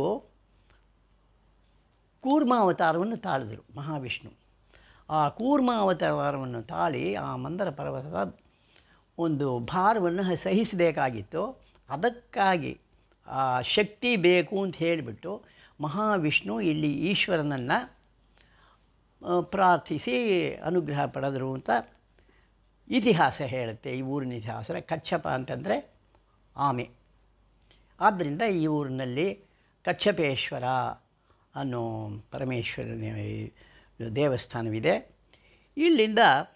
ಕೂರ್ಮಾವತಾರವನ್ನು ತಾಳಿದರು ಮಹಾವಿಷ್ಣು ಆ ಕೂರ್ಮಾವತಾರವನ್ನು ತಾಳಿ ಆ ಮಂದರ ಪರ್ವತದ ಒಂದು ಭಾರವನ್ನು ಹ- ಸಹಿಸಬೇಕಾಗಿತ್ತು ಅದಕ್ಕಾಗಿ ಆ ಶಕ್ತಿ ಬೇಕು ಅಂತ ಹೇಳಿಬಿಟ್ಟು ಮಹಾವಿಷ್ಣು ಇಲ್ಲಿ ಈಶ್ವರನನ್ನು ಆ, ಪ್ರಾರ್ಥಿಸಿ ಅನುಗ್ರಹ ಪಡೆದರು ಅಂತ ಇತಿಹಾಸ ಹೇಳುತ್ತೆ ಈ ಊರಿನ ಇತಿಹಾಸ ಕಚ್ಚಪ ಅಂತಂದರೆ ಆಮೆ ಆದ್ದರಿಂದ ಈ ಊರಿನಲ್ಲಿ ಕಚ್ಚಪೇಶ್ವರ ಅನ್ನೋ ಪರಮೇಶ್ವರನ ದೇವಸ್ಥಾನವಿದೆ ಇಲ್ಲಿಂದ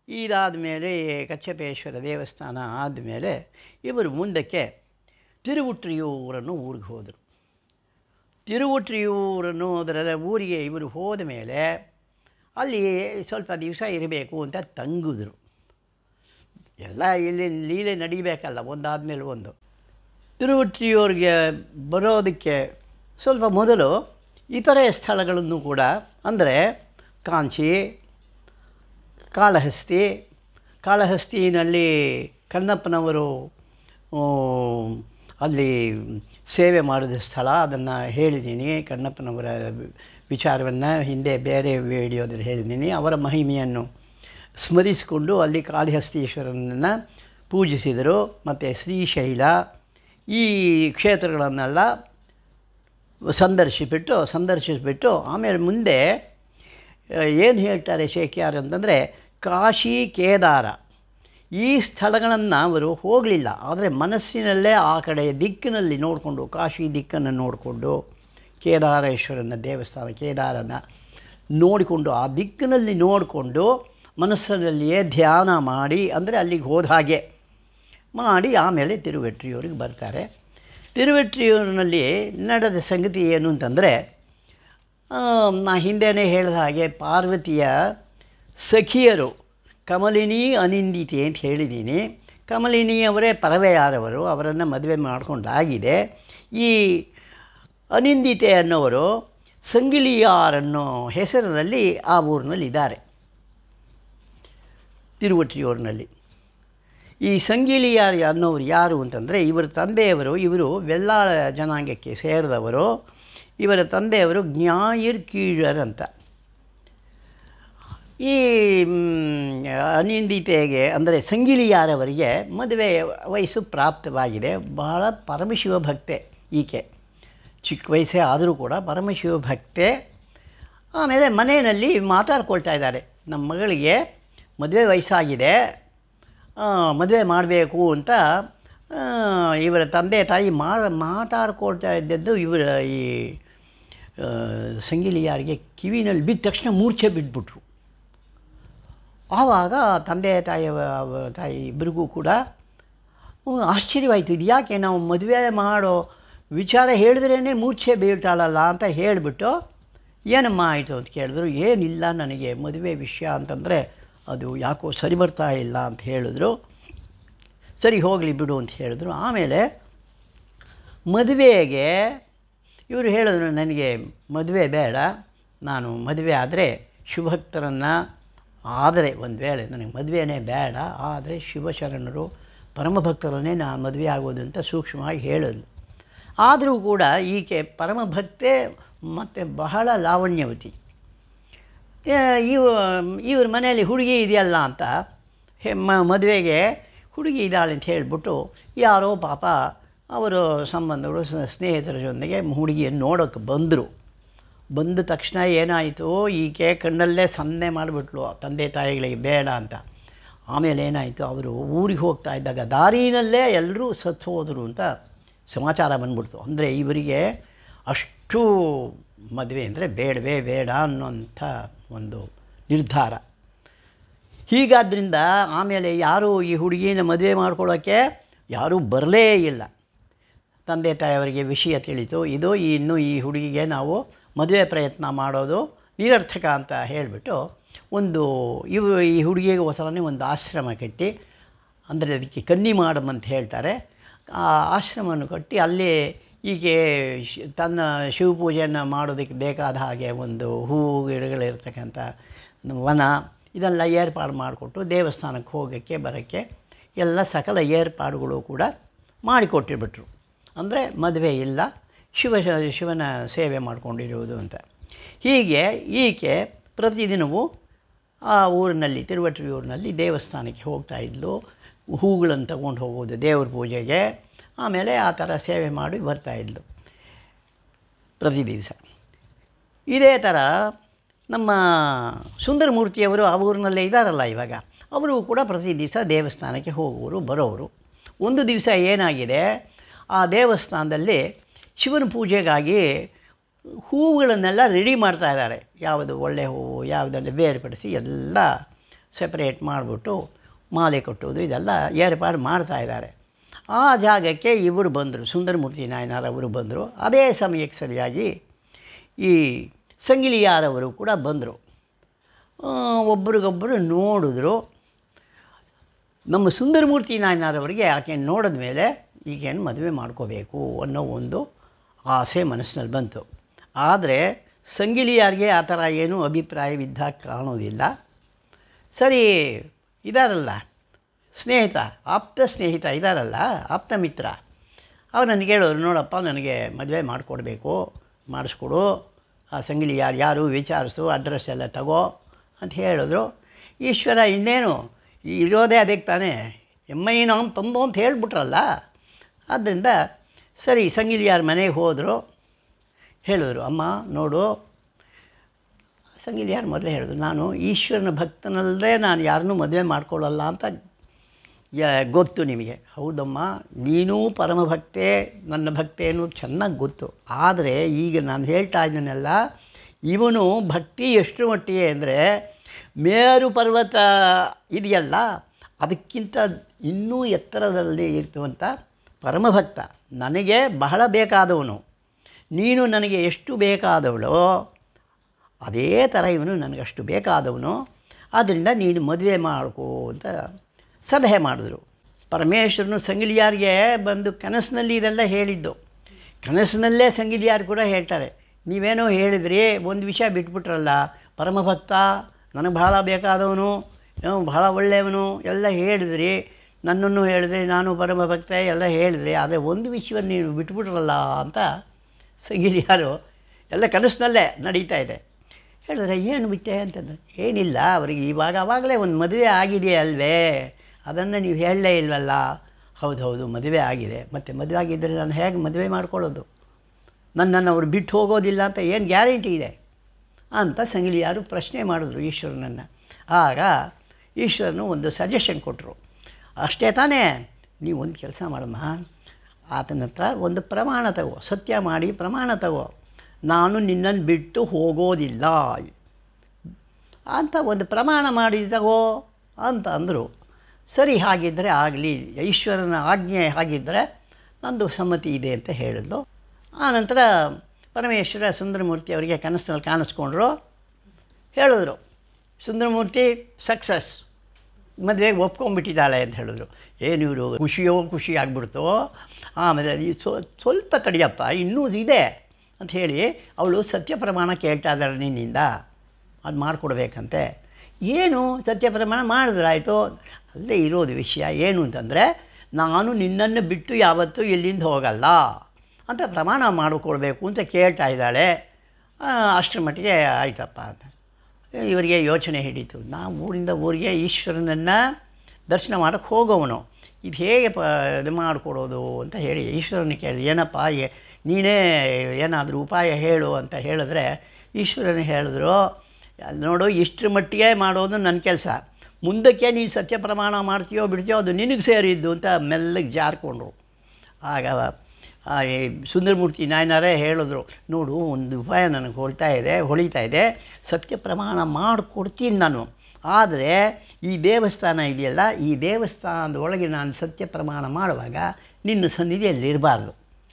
ಇದಾದ ಮೇಲೆ ಕಚ್ಚಪೇಶ್ವರ ದೇವಸ್ಥಾನ ಆದಮೇಲೆ ಇವರು ಮುಂದಕ್ಕೆ ತಿರುವುಟ್ರಿಯೂರನ್ನು ಊರಿಗೆ ಹೋದರು ತಿರುವುಟ್ರಿಯೂರನ್ನು ಅದರ ಊರಿಗೆ ಇವರು ಹೋದ ಮೇಲೆ ಅಲ್ಲಿ ಸ್ವಲ್ಪ ದಿವಸ ಇರಬೇಕು ಅಂತ ತಂಗಿದ್ರು ಎಲ್ಲ ಇಲ್ಲಿ ಲೀಲೆ ನಡಿಬೇಕಲ್ಲ ಒಂದಾದಮೇಲೆ ಒಂದು ತಿರುವುಟ್ರಿಯೂರಿಗೆ ಬರೋದಕ್ಕೆ ಸ್ವಲ್ಪ ಮೊದಲು ಇತರೆ ಸ್ಥಳಗಳನ್ನು ಕೂಡ ಅಂದರೆ ಕಾಂಚಿ ಕಾಳಹಸ್ತಿ ಕಾಳಹಸ್ತಿನಲ್ಲಿ ಕಣ್ಣಪ್ಪನವರು ಆ, ಅಲ್ಲಿ ಸೇವೆ ಮಾಡಿದ ಸ್ಥಳ ಅದನ್ನು ಹೇಳಿದ್ದೀನಿ ಕಣ್ಣಪ್ಪನವರ ವಿಚಾರವನ್ನು ಹಿಂದೆ ಬೇರೆ ವಿಡಿಯೋದಲ್ಲಿ ಹೇಳಿದ್ದೀನಿ ಅವರ ಮಹಿಮೆಯನ್ನು ಸ್ಮರಿಸಿಕೊಂಡು ಅಲ್ಲಿ ಕಾಳಿಹಸ್ತೀಶ್ವರನನ್ನು ಪೂಜಿಸಿದರು ಮತ್ತು ಶ್ರೀಶೈಲ ಈ ಕ್ಷೇತ್ರಗಳನ್ನೆಲ್ಲ ಸಂದರ್ಶಿಸಿಬಿಟ್ಟು ಸಂದರ್ಶಿಸಿಬಿಟ್ಟು ಆಮೇಲೆ ಮುಂದೆ ಏನು ಹೇಳ್ತಾರೆ ಶೇಖ್ಯಾರ್ ಅಂತಂದರೆ ಕಾಶಿ ಕೇದಾರ ಈ ಸ್ಥಳಗಳನ್ನು ಅವರು ಹೋಗಲಿಲ್ಲ ಆದರೆ ಮನಸ್ಸಿನಲ್ಲೇ ಆ ಕಡೆ ದಿಕ್ಕಿನಲ್ಲಿ ನೋಡಿಕೊಂಡು ಕಾಶಿ ದಿಕ್ಕನ್ನು ನೋಡಿಕೊಂಡು ಕೇದಾರೇಶ್ವರನ ದೇವಸ್ಥಾನ ಕೇದಾರನ ನೋಡಿಕೊಂಡು ಆ ದಿಕ್ಕಿನಲ್ಲಿ ನೋಡಿಕೊಂಡು ಮನಸ್ಸಿನಲ್ಲಿಯೇ ಧ್ಯಾನ ಮಾಡಿ ಅಂದರೆ ಅಲ್ಲಿಗೆ ಹೋದ ಹಾಗೆ ಮಾಡಿ ಆಮೇಲೆ ತಿರುವೆಟ್ರಿಯೂರಿಗೆ ಬರ್ತಾರೆ ತಿರುವೆಟ್ರಿಯೂರಿನಲ್ಲಿ ನಡೆದ ಸಂಗತಿ ಏನು ಅಂತಂದರೆ ಆ, ನಾ ಹಿಂದೆನೇ ಹೇಳಿದ ಹಾಗೆ ಪಾರ್ವತಿಯ ಸಖಿಯರು ಕಮಲಿನಿ ಅನಿಂದಿತೆ ಅಂತ ಹೇಳಿದ್ದೀನಿ ಕಮಲಿನಿಯವರೇ ಪರವೆಯಾರವರು ಅವರನ್ನು ಮದುವೆ ಮಾಡಿಕೊಂಡಾಗಿದೆ ಈ ಅನಿಂದಿತೆ ಅನ್ನೋರು ಸಂಗಿಲಿಯಾರ್ ಅನ್ನೋ ಹೆಸರಿನಲ್ಲಿ ಆ ಊರಿನಲ್ಲಿ ಇದ್ದಾರೆ ತಿರುವಟ್ಟಿಯೂರಿನಲ್ಲಿ ಈ ಸಂಗೀಲಿಯಾರ್ ಅನ್ನೋರು ಯಾರು ಅಂತಂದರೆ ಇವರ ತಂದೆಯವರು ಇವರು ವೆಲ್ಲಾಳ ಜನಾಂಗಕ್ಕೆ ಸೇರಿದವರು ಇವರ ತಂದೆಯವರು ಜ್ಞಾಯಿರ್ ಕೀഴರ್ ಅಂತ ಈ ಮ್, ಅನಿಂದಿತೆಗೆ ಅಂದರೆ ಸಂಗಿಲಿಯಾರವರಿಗೆ ಮದುವೆ ವಯಸ್ಸು ಪ್ರಾಪ್ತವಾಗಿದೆ ಬಹಳ ಪರಮಶಿವ ಭಕ್ತೆ ಈಕೆ ಚಿಕ್ಕ ವಯಸ್ಸೇ ಆದರೂ ಕೂಡ ಪರಮಶಿವ ಭಕ್ತೆ ಆಮೇಲೆ ಮನೆಯಲ್ಲಿ ಮಾತಾಡ್ಕೊಳ್ತಾ ಇದ್ದಾರೆ ನಮ್ಮ ಮಗಳಿಗೆ ಮದುವೆ ವಯಸ್ಸಾಗಿದೆ ಮದುವೆ ಮಾಡಬೇಕು ಅಂತ ಆ, ಇವರ ತಂದೆ ತಾಯಿ ಮಾ ಮಾತಾಡ್ಕೊಳ್ತಾ ಇದ್ದದ್ದು ಇವರ ಈ ಆ, ಸಂಗಿಲಿಯಾರಿಗೆ ಕಿವಿನಲ್ಲಿ ಬಿದ್ದ ತಕ್ಷಣ ಮೂರ್ಛೆ ಬಿದ್ದುಬಿಟ್ರು ಆವಾಗ ತಂದೆ ತಾಯಿ ತಾಯಿ ಇಬ್ಬರಿಗೂ ಕೂಡ ಹ್ಮ್, ಆಶ್ಚರ್ಯವಾಯಿತು ಇದು ಯಾಕೆ ನಾವು ಮದುವೆ ಮಾಡೋ ವಿಚಾರ ಹೇಳಿದ್ರೇ ಮೂರ್ಛೆ ಬೀಳ್ತಾಳಲ್ಲ ಅಂತ ಹೇಳಿಬಿಟ್ಟು ಏನಮ್ಮ ಆಯಿತು ಅಂತ ಕೇಳಿದ್ರು ಏನಿಲ್ಲ ನನಗೆ ಮದುವೆ ವಿಷಯ ಅಂತಂದರೆ ಅದು ಯಾಕೋ ಸರಿ ಬರ್ತಾ ಇಲ್ಲ ಅಂತ ಹೇಳಿದ್ರು ಸರಿ ಹೋಗಲಿ ಬಿಡು ಅಂತ ಹೇಳಿದ್ರು ಆಮೇಲೆ ಮದುವೆಗೆ ಇವರು ಹೇಳಿದ್ರು ನನಗೆ ಮದುವೆ ಬೇಡ ನಾನು ಮದುವೆ ಆದರೆ ಶಿವಭಕ್ತರನ್ನು ಆದರೆ ಒಂದು ವೇಳೆ ನನಗೆ ಮದುವೆನೇ ಬೇಡ ಆದರೆ ಶಿವಶರಣರು ಪರಮಭಕ್ತರನ್ನೇ ನಾನು ಮದುವೆ ಆಗೋದು ಅಂತ ಸೂಕ್ಷ್ಮವಾಗಿ ಹೇಳಿದ್ಲು ಆದರೂ ಕೂಡ ಈಕೆ ಪರಮಭಕ್ತೆ ಮತ್ತು ಬಹಳ ಲಾವಣ್ಯವತಿ ಆ, ಇವ ಇವ್ರ ಮನೆಯಲ್ಲಿ ಹುಡುಗಿ ಇದೆಯಲ್ಲ ಅಂತ ಹೆ ಮ ಮದುವೆಗೆ ಹುಡುಗಿ ಇದ್ದಾಳೆ ಅಂತ ಹೇಳಿಬಿಟ್ಟು ಯಾರೋ ಪಾಪ ಅವರು ಸಂಬಂಧಗಳು ಸ- ಸ್ನೇಹಿತರ ಜೊತೆಗೆ ಹುಡುಗಿಯನ್ನು ನೋಡೋಕ್ಕೆ ಬಂದರು ಬಂದ ತಕ್ಷಣ ಏನಾಯಿತು ಈಕೆ ಕಣ್ಣಲ್ಲೇ ಸನ್ನೆ ಮಾಡಿಬಿಟ್ಲು ತಂದೆ ತಾಯಿಗಳಿಗೆ ಬೇಡ ಅಂತ ಆಮೇಲೆ ಏನಾಯಿತು ಅವರು ಊರಿಗೆ ಹೋಗ್ತಾ ಇದ್ದಾಗ ದಾರಿನಲ್ಲೇ ಎಲ್ಲರೂ ಸತ್ತು ಹೋದರು ಅಂತ ಸಮಾಚಾರ ಬಂದ್ಬಿಡ್ತು ಅಂದರೆ ಇವರಿಗೆ ಅಷ್ಟು ಮದುವೆ ಅಂದರೆ ಬೇಡವೇ ಬೇಡ ಅನ್ನೋಂಥ ಒಂದು ನಿರ್ಧಾರ ಹೀಗಾದ್ದರಿಂದ ಆಮೇಲೆ ಯಾರೂ ಈ ಹುಡುಗಿನ ಮದುವೆ ಮಾಡ್ಕೊಳ್ಳೋಕ್ಕೆ ಯಾರೂ ಬರಲೇ ಇಲ್ಲ ತಂದೆ ತಾಯಿಯವರಿಗೆ ವಿಷಯ ತಿಳಿತು ಇದು ಈ ಇನ್ನು ಈ ಹುಡುಗಿಗೆ ನಾವು ಮದುವೆ ಪ್ರಯತ್ನ ಮಾಡೋದು ನಿರರ್ಥಕ ಅಂತ ಹೇಳಿಬಿಟ್ಟು ಒಂದು ಇವು ಈ ಹುಡುಗಿಗೆ ಹೊಸರನೇ ಒಂದು ಆಶ್ರಮ ಕಟ್ಟಿ ಅಂದರೆ ಅದಕ್ಕೆ ಕನ್ನಿ ಮಾಡಮ್ ಅಂತ ಹೇಳ್ತಾರೆ ಆ ಆಶ್ರಮವನ್ನು ಕಟ್ಟಿ ಅಲ್ಲಿ ಹೀಗೆ ಶ್- ತನ್ನ ಶಿವಪೂಜೆಯನ್ನು ಮಾಡೋದಕ್ಕೆ ಬೇಕಾದ ಹಾಗೆ ಒಂದು ಹೂವು ಗಿಡಗಳಿರ್ತಕ್ಕಂಥ ವನ ಇದೆಲ್ಲ ಏರ್ಪಾಡು ಮಾಡಿಕೊಟ್ಟು ದೇವಸ್ಥಾನಕ್ಕೆ ಹೋಗೋಕ್ಕೆ ಬರೋಕ್ಕೆ ಎಲ್ಲ ಸಕಲ ಏರ್ಪಾಡುಗಳು ಕೂಡ ಮಾಡಿಕೊಟ್ಟಿರ್ಬಿಟ್ರು ಅಂದರೆ ಮದುವೆ ಇಲ್ಲ ಶಿವ ಶಿವನ ಸೇವೆ ಮಾಡಿಕೊಂಡಿರುವುದು ಅಂತ ಹೀಗೆ ಈಕೆ ಪ್ರತಿದಿನವೂ ಆ ಊರಿನಲ್ಲಿ ತಿರುವಟ್ರಿಯೂರಿನಲ್ಲಿ ದೇವಸ್ಥಾನಕ್ಕೆ ಹೋಗ್ತಾ ಇದ್ಲು ಹೂಗಳನ್ನು ತಗೊಂಡು ಹೋಗೋದು ದೇವ್ರ ಪೂಜೆಗೆ ಆಮೇಲೆ ಆ ಥರ ಸೇವೆ ಮಾಡಿ ಬರ್ತಾ ಇದ್ಲು ಪ್ರತಿ ದಿವಸ ಇದೇ ಥರ ನಮ್ಮ ಸುಂದರಮೂರ್ತಿಯವರು ಆ ಊರಿನಲ್ಲೇ ಇದ್ದಾರಲ್ಲ ಇವಾಗ ಅವರು ಕೂಡ ಪ್ರತಿ ದಿವಸ ದೇವಸ್ಥಾನಕ್ಕೆ ಹೋಗುವರು ಬರೋರು ಒಂದು ದಿವಸ ಏನಾಗಿದೆ ಆ ದೇವಸ್ಥಾನದಲ್ಲಿ ಶಿವನ ಪೂಜೆಗಾಗಿ ಹೂವುಗಳನ್ನೆಲ್ಲ ರೆಡಿ ಮಾಡ್ತಾ ಇದ್ದಾರೆ ಯಾವುದು ಒಳ್ಳೆ ಹೂವು ಯಾವುದನ್ನು ಬೇರ್ಪಡಿಸಿ ಎಲ್ಲ ಸೆಪ್ರೇಟ್ ಮಾಡಿಬಿಟ್ಟು ಮಾಲೆ ಕಟ್ಟೋದು ಇದೆಲ್ಲ ಏರ್ಪಾಡು ಮಾಡ್ತಾ ಇದ್ದಾರೆ ಆ ಜಾಗಕ್ಕೆ ಇವರು ಬಂದರು ಸುಂದರಮೂರ್ತಿ ನಾಯನರವರು ಬಂದರು ಅದೇ ಸಮಯಕ್ಕೆ ಸರಿಯಾಗಿ ಈ ಸಂಗಿಲಿಯಾರವರು ಕೂಡ ಬಂದರು ಒಬ್ರಿಗೊಬ್ಬರು ನೋಡಿದ್ರು ನಮ್ಮ ಸುಂದರಮೂರ್ತಿ ನಾಯನರವರಿಗೆ ಆಕೆ ನೋಡಿದ ಮೇಲೆ ಈಗೇನು ಮದುವೆ ಮಾಡ್ಕೋಬೇಕು ಅನ್ನೋ ಒಂದು ಆಸೆ ಮನಸ್ಸಿನಲ್ಲಿ ಬಂತು ಆದರೆ ಸಂಗಿಲಿಯಾರಿಗೆ ಆ ಥರ ಏನೂ ಅಭಿಪ್ರಾಯವಿದ್ದ ಕಾಣೋದಿಲ್ಲ ಸರಿ ಇದಾರಲ್ಲ ಸ್ನೇಹಿತ ಆಪ್ತ ಸ್ನೇಹಿತ ಇದಾರಲ್ಲ ಆಪ್ತ ಮಿತ್ರ ಅವ್ರು ನನಗೆ ಹೇಳೋರು ನೋಡಪ್ಪ ನನಗೆ ಮದುವೆ ಮಾಡಿಕೊಡ್ಬೇಕು ಮಾಡಿಸ್ಕೊಡು ಆ ಸಂಗಿಲಿ ಯಾರು ಯಾರು ವಿಚಾರಿಸು ಅಡ್ರೆಸ್ ಎಲ್ಲ ತಗೋ ಅಂತ ಹೇಳಿದ್ರು ಈಶ್ವರ ಇನ್ನೇನು ಇರೋದೇ ಅದಕ್ಕೆ ತಾನೇ ಎಮ್ಮೈ ನಾವು ತಂದು ಅಂತ ಹೇಳ್ಬಿಟ್ರಲ್ಲ ಆದ್ದರಿಂದ ಸರಿ ಸಂಗಿಲಿ ಯಾರ ಮನೆಗೆ ಹೋದರು ಹೇಳಿದ್ರು ಅಮ್ಮ ನೋಡು ಸಂಗೀತ ಯಾರು ಮೊದಲೇ ಹೇಳಿದ್ರು ನಾನು ಈಶ್ವರನ ಭಕ್ತನಲ್ಲದೆ ನಾನು ಯಾರನ್ನೂ ಮದುವೆ ಮಾಡ್ಕೊಳ್ಳಲ್ಲ ಅಂತ ಯ- ಗೊತ್ತು ನಿಮಗೆ ಹೌದಮ್ಮ ನೀನೂ ಪರಮ ಭಕ್ತೆ ನನ್ನ ಭಕ್ತೆ ಅನ್ನೋದು ಚೆನ್ನಾಗಿ ಗೊತ್ತು ಆದರೆ ಈಗ ನಾನು ಹೇಳ್ತಾ ಇದ್ದೀನಲ್ಲ ಇವನು ಭಕ್ತಿ ಎಷ್ಟು ಮಟ್ಟಿಗೆ ಅಂದರೆ ಮೇರು ಪರ್ವತ ಇದೆಯಲ್ಲ ಅದಕ್ಕಿಂತ ಇನ್ನೂ ಎತ್ತರದಲ್ಲಿ ಇರ್ತವಂಥ ಪರಮಭಕ್ತ ನನಗೆ ಬಹಳ ಬೇಕಾದವನು ನೀನು ನನಗೆ ಎಷ್ಟು ಬೇಕಾದವಳೋ ಅದೇ ಥರ ಇವನು ನನಗಷ್ಟು ಬೇಕಾದವನು ಆದ್ದರಿಂದ ನೀನು ಮದುವೆ ಮಾಡ್ಕೋ ಅಂತ ಸಲಹೆ ಮಾಡಿದ್ರು ಪರಮೇಶ್ವರನು ಸಂಗಿಲಿಯಾರಿಗೆ ಬಂದು ಕನಸಿನಲ್ಲಿ ಇದೆಲ್ಲ ಹೇಳಿದ್ದು ಕನಸಿನಲ್ಲೇ ಸಂಗಿಲಿಯಾರು ಕೂಡ ಹೇಳ್ತಾರೆ ನೀವೇನೋ ಹೇಳಿದ್ರಿ ಒಂದು ವಿಷಯ ಬಿಟ್ಬಿಟ್ರಲ್ಲ ಪರಮಭಕ್ತ ನನಗೆ ಬಹಳ ಬೇಕಾದವನು ಅವ್ನು ಬಹಳ ಒಳ್ಳೆಯವನು ಎಲ್ಲ ಹೇಳಿದ್ರಿ ನನ್ನನ್ನು ಹೇಳಿದ್ರಿ ನಾನು ಪರಮಭಕ್ತ ಎಲ್ಲ ಹೇಳಿದ್ರಿ ಆದರೆ ಒಂದು ವಿಷಯವನ್ನು ನೀವು ಬಿಟ್ಬಿಟ್ರಲ್ಲ ಅಂತ ಸಂಗಿಲಿಯಾರು ಎಲ್ಲ ಕನಸಿನಲ್ಲೇ ನಡೀತಾ ಇದೆ ಹೇಳಿದ್ರೆ ಏನು ಬಿಟ್ಟೆ ಅಂತಂದ್ರೆ ಏನಿಲ್ಲ ಅವರಿಗೆ ಇವಾಗ ಆವಾಗಲೇ ಒಂದು ಮದುವೆ ಆಗಿದೆಯೇ ಅಲ್ವೇ ಅದನ್ನು ನೀವು ಹೇಳಲೇ ಇಲ್ವಲ್ಲ ಹೌದು ಹೌದು ಮದುವೆ ಆಗಿದೆ ಮತ್ತು ಮದುವೆ ಆಗಿದ್ದರೆ ನಾನು ಹೇಗೆ ಮದುವೆ ಮಾಡ್ಕೊಳ್ಳೋದು ನನ್ನನ್ನು ಅವ್ರು ಬಿಟ್ಟು ಹೋಗೋದಿಲ್ಲ ಅಂತ ಏನು ಗ್ಯಾರಂಟಿ ಇದೆ ಅಂತ ಸಂಗಿಲಿಯಾರು ಪ್ರಶ್ನೆ ಮಾಡಿದ್ರು ಈಶ್ವರನನ್ನು ಆಗ ಈಶ್ವರನು ಒಂದು ಸಜೆಷನ್ ಕೊಟ್ಟರು ಅಷ್ಟೇ ತಾನೇ ನೀವು ಒಂದು ಕೆಲಸ ಮಾಡಮ್ಮ ಆತನ ಹತ್ರ ಒಂದು ಪ್ರಮಾಣ ತಗೋ ಸತ್ಯ ಮಾಡಿ ಪ್ರಮಾಣ ತಗೋ ನಾನು ನಿನ್ನನ್ನು ಬಿಟ್ಟು ಹೋಗೋದಿಲ್ಲ ಅಂತ ಒಂದು ಪ್ರಮಾಣ ಮಾಡಿ ತಗೋ ಅಂತ ಅಂದರು ಸರಿ ಹಾಗಿದ್ದರೆ ಆಗಲಿ ಈಶ್ವರನ ಆಜ್ಞೆ ಹಾಗಿದ್ದರೆ ನಂದು ಸಮ್ಮತಿ ಇದೆ ಅಂತ ಹೇಳಿದ್ಲು ಆನಂತರ ಪರಮೇಶ್ವರ ಸುಂದರಮೂರ್ತಿ ಅವರಿಗೆ ಕನಸಿನಲ್ಲಿ ಕಾಣಿಸ್ಕೊಂಡ್ರು ಹೇಳಿದ್ರು ಸುಂದರಮೂರ್ತಿ ಸಕ್ಸಸ್ ಮದುವೆಗೆ ಒಪ್ಕೊಂಡ್ಬಿಟ್ಟಿದ್ದಾಳೆ ಅಂತ ಹೇಳಿದ್ರು ಏನು ಇವರು ಖುಷಿಯೋ ಖುಷಿ ಆಗ್ಬಿಡ್ತು ಆಮೇಲೆ ಈ ಸ್ವ- ಸ್ವಲ್ಪ ತಡಿಯಪ್ಪ ಇನ್ನೂ ಇದೆ ಅಂತ ಹೇಳಿ ಅವಳು ಸತ್ಯ ಪ್ರಮಾಣ ಕೇಳ್ತಾ ಇದ್ದಾಳೆ ನಿನ್ನಿಂದ ಅದು ಮಾಡಿಕೊಡ್ಬೇಕಂತೆ ಏನು ಸತ್ಯ ಪ್ರಮಾಣ ಮಾಡಿದ್ರಾಯ್ತು ಅಲ್ಲೇ ಇರೋದು ವಿಷಯ ಏನು ಅಂತಂದರೆ ನಾನು ನಿನ್ನನ್ನು ಬಿಟ್ಟು ಯಾವತ್ತೂ ಇಲ್ಲಿಂದ ಹೋಗಲ್ಲ ಅಂತ ಪ್ರಮಾಣ ಮಾಡಿಕೊಡ್ಬೇಕು ಅಂತ ಕೇಳ್ತಾ ಇದ್ದಾಳೆ ಆ, ಅಷ್ಟರ ಮಟ್ಟಿಗೆ ಆಯ್ತಪ್ಪ ಅಂತ ಇವರಿಗೆ ಯೋಚನೆ ಹಿಡೀತು ನಾವು ಊರಿಂದ ಊರಿಗೆ ಈಶ್ವರನನ್ನು ದರ್ಶನ ಮಾಡೋಕ್ಕೆ ಹೋಗೋವನು ಇದು ಹೇಗೆ ಪ ಇದು ಮಾಡಿಕೊಡೋದು ಅಂತ ಹೇಳಿ ಈಶ್ವರನ ಕೇಳಿದೆ ಏನಪ್ಪ ಏ- ನೀನೇ ಏನಾದರೂ ಉಪಾಯ ಹೇಳು ಅಂತ ಹೇಳಿದ್ರೆ ಈಶ್ವರನ ಹೇಳಿದ್ರು ಅಲ್ಲಿ ನೋಡು ಇಷ್ಟರ ಮಟ್ಟಿಗೆ ಮಾಡೋದು ನನ್ನ ಕೆಲಸ ಮುಂದಕ್ಕೆ ನೀನು ಸತ್ಯ ಪ್ರಮಾಣ ಮಾಡ್ತೀಯೋ ಬಿಡ್ತೀಯೋ ಅದು ನಿನಗೆ ಸೇರಿದ್ದು ಅಂತ ಮೆಲ್ಲಗೆ ಜಾರ್ಕೊಂಡ್ರು ಆಗ ಆ, ಈ ಸುಂದರಮೂರ್ತಿ ನಾಯನರೇ ಹೇಳಿದ್ರು ನೋಡು ಒಂದು ಉಪಾಯ ನನಗೆ ಹೊಳ್ತಾ ಇದೆ ಹೊಳಿತಾ ಇದೆ ಸತ್ಯ ಪ್ರಮಾಣ ಮಾಡಿಕೊಡ್ತೀನಿ ನಾನು ಆದರೆ ಈ ದೇವಸ್ಥಾನ ಇದೆಯಲ್ಲ ಈ ದೇವಸ್ಥಾನದ ಒಳಗೆ ನಾನು ಸತ್ಯ ಪ್ರಮಾಣ ಮಾಡುವಾಗ ನಿನ್ನ ಸನ್ನಿಧಿಯಲ್ಲಿ ಇರಬಾರ್ದು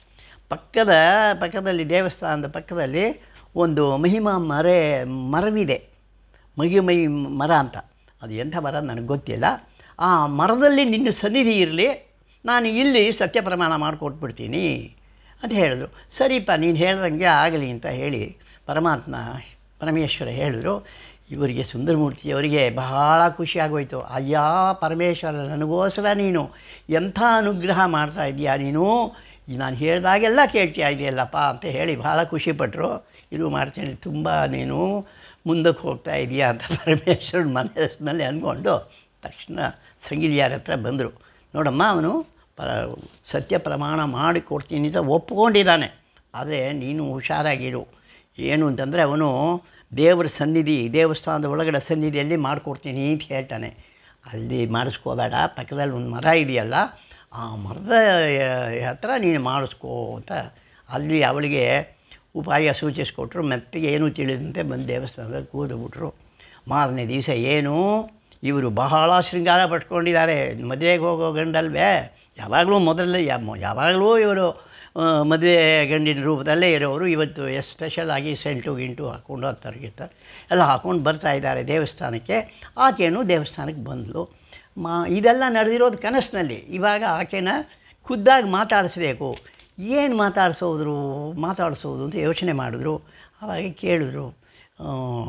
ಪಕ್ಕದ ಪಕ್ಕದಲ್ಲಿ ದೇವಸ್ಥಾನದ ಪಕ್ಕದಲ್ಲಿ ಒಂದು ಮಹಿಮಾ ಮರೆ ಮರವಿದೆ ಮಹಿಮೈ ಮರ ಅಂತ ಅದು ಎಂಥ ಮರ ನನಗೆ ಗೊತ್ತಿಲ್ಲ ಆ ಮರದಲ್ಲಿ ನಿನ್ನ ಸನ್ನಿಧಿ ಇರಲಿ ನಾನು ಇಲ್ಲಿ ಸತ್ಯ ಪ್ರಮಾಣ ಮಾಡಿಕೊಟ್ಬಿಡ್ತೀನಿ ಅಂತ ಹೇಳಿದ್ರು ಸರಿಪ್ಪ ನೀನು ಹೇಳ್ದಂಗೆ ಆಗಲಿ ಅಂತ ಹೇಳಿ ಪರಮಾತ್ಮ ಪರಮೇಶ್ವರ ಹೇಳಿದ್ರು ಇವರಿಗೆ ಸುಂದರಮೂರ್ತಿಯವರಿಗೆ ಬಹಳ ಖುಷಿಯಾಗೋಯ್ತು ಅಯ್ಯ ಪರಮೇಶ್ವರ ನನಗೋಸ್ಕರ ನೀನು ಎಂಥ ಅನುಗ್ರಹ ಮಾಡ್ತಾ ಇದೀಯಾ ನೀನು ನಾನು ಹೇಳಿದಾಗೆಲ್ಲ ಕೇಳ್ತೀಯ ಇದೆಯಲ್ಲಪ್ಪ ಅಂತ ಹೇಳಿ ಭಾಳ ಖುಷಿಪಟ್ಟರು ಇದು ಮಾಡ್ತೀನಿ ತುಂಬ ನೀನು ಮುಂದಕ್ಕೆ ಹೋಗ್ತಾ ಇದೆಯಾ ಅಂತ ಪರಮೇಶ್ವರನ ಮನಸ್ಸಿನಲ್ಲಿ ಅಂದ್ಕೊಂಡು ತಕ್ಷಣ ಸಂಗೀಲಿಯಾರ ಹತ್ರ ಬಂದರು ನೋಡಮ್ಮ ಅವನು ಪ ಸತ್ಯ ಪ್ರಮಾಣ ಮಾಡಿ ಕೊಡ್ತೀನಿ ಅಂತ ಒಪ್ಕೊಂಡಿದ್ದಾನೆ ಆದರೆ ನೀನು ಹುಷಾರಾಗಿರು ಏನು ಅಂತಂದರೆ ಅವನು ದೇವರ ಸನ್ನಿಧಿ ದೇವಸ್ಥಾನದ ಒಳಗಡೆ ಸನ್ನಿಧಿಯಲ್ಲಿ ಮಾಡಿಕೊಡ್ತೀನಿ ಅಂತ ಹೇಳ್ತಾನೆ ಅಲ್ಲಿ ಮಾಡಿಸ್ಕೋಬೇಡ ಪಕ್ಕದಲ್ಲಿ ಒಂದು ಮರ ಇದೆಯಲ್ಲ ಆ ಮರದ ಹತ್ರ ನೀನು ಮಾಡಿಸ್ಕೋ ಅಂತ ಅಲ್ಲಿ ಅವಳಿಗೆ ಉಪಾಯ ಸೂಚಿಸ್ಕೊಟ್ರು ಮೆತ್ತಿಗೆ ಏನೂ ತಿಳಿದಂತೆ ಬಂದು ದೇವಸ್ಥಾನದಲ್ಲಿ ಕೂತ್ಬಿಟ್ರು ಮಾರನೇ ದಿವಸ ಏನು ಇವರು ಬಹಳ ಶೃಂಗಾರ ಪಟ್ಕೊಂಡಿದ್ದಾರೆ ಮದುವೆಗೆ ಹೋಗೋ ಗಂಡಲ್ವೇ ಯಾವಾಗಲೂ ಮೊದಲೇ ಯಾವಾಗಲೂ ಇವರು ಮದುವೆ ಗಂಡಿನ ರೂಪದಲ್ಲೇ ಇರೋರು ಇವತ್ತು ಎಸ್ಪೆಷಲ್ ಆಗಿ ಸೆಂಟು ಗಿಂಟು ಹಾಕ್ಕೊಂಡು ಹತ್ತರ್ಗಿರ್ತಾರೆ ಎಲ್ಲ ಹಾಕ್ಕೊಂಡು ಬರ್ತಾ ಇದ್ದಾರೆ ದೇವಸ್ಥಾನಕ್ಕೆ ಆಕೆಯೂ ದೇವಸ್ಥಾನಕ್ಕೆ ಬಂದಳು ಮಾ ಇದೆಲ್ಲ ನಡೆದಿರೋದು ಕನಸಿನಲ್ಲಿ ಇವಾಗ ಆಕೆನ ಖುದ್ದಾಗಿ ಮಾತಾಡಿಸ್ಬೇಕು ಏನು ಮಾತಾಡಿಸೋದ್ರು ಮಾತಾಡಿಸೋದು ಅಂತ ಯೋಚನೆ ಮಾಡಿದ್ರು ಆವಾಗ ಕೇಳಿದ್ರು ಆ,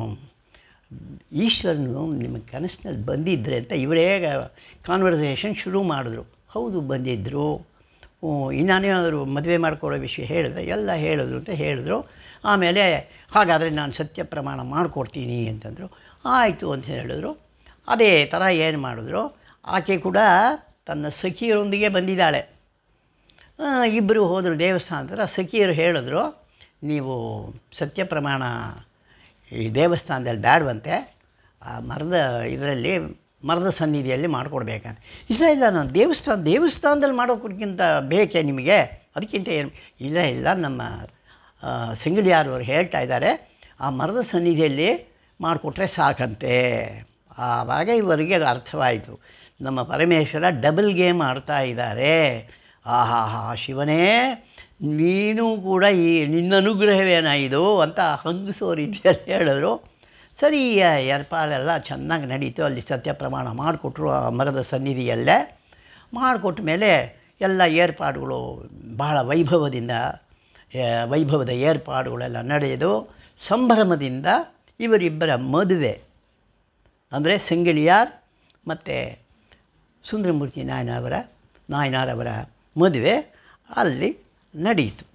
ಈಶ್ವರನು ನಿಮ್ಮ ಕನಸಿನಲ್ಲಿ ಬಂದಿದ್ದರೆ ಅಂತ ಇವರೇ ಕಾನ್ವರ್ಸೇಷನ್ ಶುರು ಮಾಡಿದ್ರು ಹೌದು ಬಂದಿದ್ದರು ಇನ್ನೇನಾದರೂ ಮದುವೆ ಮಾಡ್ಕೊಳ್ಳೋ ವಿಷಯ ಹೇಳಿದ್ರೆ ಎಲ್ಲ ಹೇಳಿದ್ರು ಅಂತ ಹೇಳಿದ್ರು ಆಮೇಲೆ ಹಾಗಾದರೆ ನಾನು ಸತ್ಯ ಪ್ರಮಾಣ ಮಾಡಿಕೊಡ್ತೀನಿ ಅಂತಂದರು ಆಯಿತು ಅಂತ ಹೇಳಿದ್ರು ಅದೇ ಥರ ಏನು ಮಾಡಿದ್ರು ಆಕೆ ಕೂಡ ತನ್ನ ಸಖಿಯರೊಂದಿಗೆ ಬಂದಿದ್ದಾಳೆ ಇಬ್ಬರು ಹೋದರು ದೇವಸ್ಥಾನ ಹತ್ರ ಸಖಿಯರು ಹೇಳಿದ್ರು ನೀವು ಸತ್ಯ ಪ್ರಮಾಣ ಈ ದೇವಸ್ಥಾನದಲ್ಲಿ ಬೇಡವಂತೆ ಆ ಮರದ ಇದರಲ್ಲಿ ಮರದ ಸನ್ನಿಧಿಯಲ್ಲಿ ಮಾಡಿಕೊಡ್ಬೇಕಂತ ಇಲ್ಲ ಇಲ್ಲ ನಾನು ದೇವಸ್ಥಾನ ದೇವಸ್ಥಾನದಲ್ಲಿ ಮಾಡೋಕ್ಕಿಂತ ಬೇಕೇ ನಿಮಗೆ ಅದಕ್ಕಿಂತ ಏನು ಇಲ್ಲ ಇಲ್ಲ ನಮ್ಮ ಆ, ಸಿಂಗಲಿಯಾರವರು ಹೇಳ್ತಾ ಇದ್ದಾರೆ ಆ ಮರದ ಸನ್ನಿಧಿಯಲ್ಲಿ ಮಾಡಿಕೊಟ್ರೆ ಸಾಕಂತೆ ಆವಾಗ ಇವರಿಗೆ ಅರ್ಥವಾಯಿತು ನಮ್ಮ ಪರಮೇಶ್ವರ ಡಬಲ್ ಗೇಮ್ ಆಡ್ತಾ ಇದ್ದಾರೆ ಆಹಾ ಹಾ ಶಿವನೇ ನೀನು ಕೂಡ ಈ ನಿನ್ನ ಅನುಗ್ರಹವೇನ ಇದು ಅಂತ ಹಂಗಸೋ ರೀತಿಯಲ್ಲಿ ಹೇಳಿದ್ರು ಸರಿ ಆ ಏರ್ಪಾಡೆಲ್ಲ ಚೆನ್ನಾಗಿ ನಡೀತು ಅಲ್ಲಿ ಸತ್ಯ ಪ್ರಮಾಣ ಮಾಡಿಕೊಟ್ರು ಆ ಮರದ ಸನ್ನಿಧಿಯಲ್ಲೇ ಮಾಡಿಕೊಟ್ಟ ಮೇಲೆ ಎಲ್ಲ ಏರ್ಪಾಡುಗಳು ಬಹಳ ವೈಭವದಿಂದ ಆ, ವೈಭವದ ಏರ್ಪಾಡುಗಳೆಲ್ಲ ನಡೆದು ಸಂಭ್ರಮದಿಂದ ಇವರಿಬ್ಬರ ಮದುವೆ ಅಂದರೆ ಸಿಂಗಳಿಯಾರ್ ಮತ್ತು ಸುಂದರಮೂರ್ತಿ ನಾಯನವರ ನಾಯನರವರ ಮದುವೆ ಅಲ್ಲಿ ನಡೆಯಿತು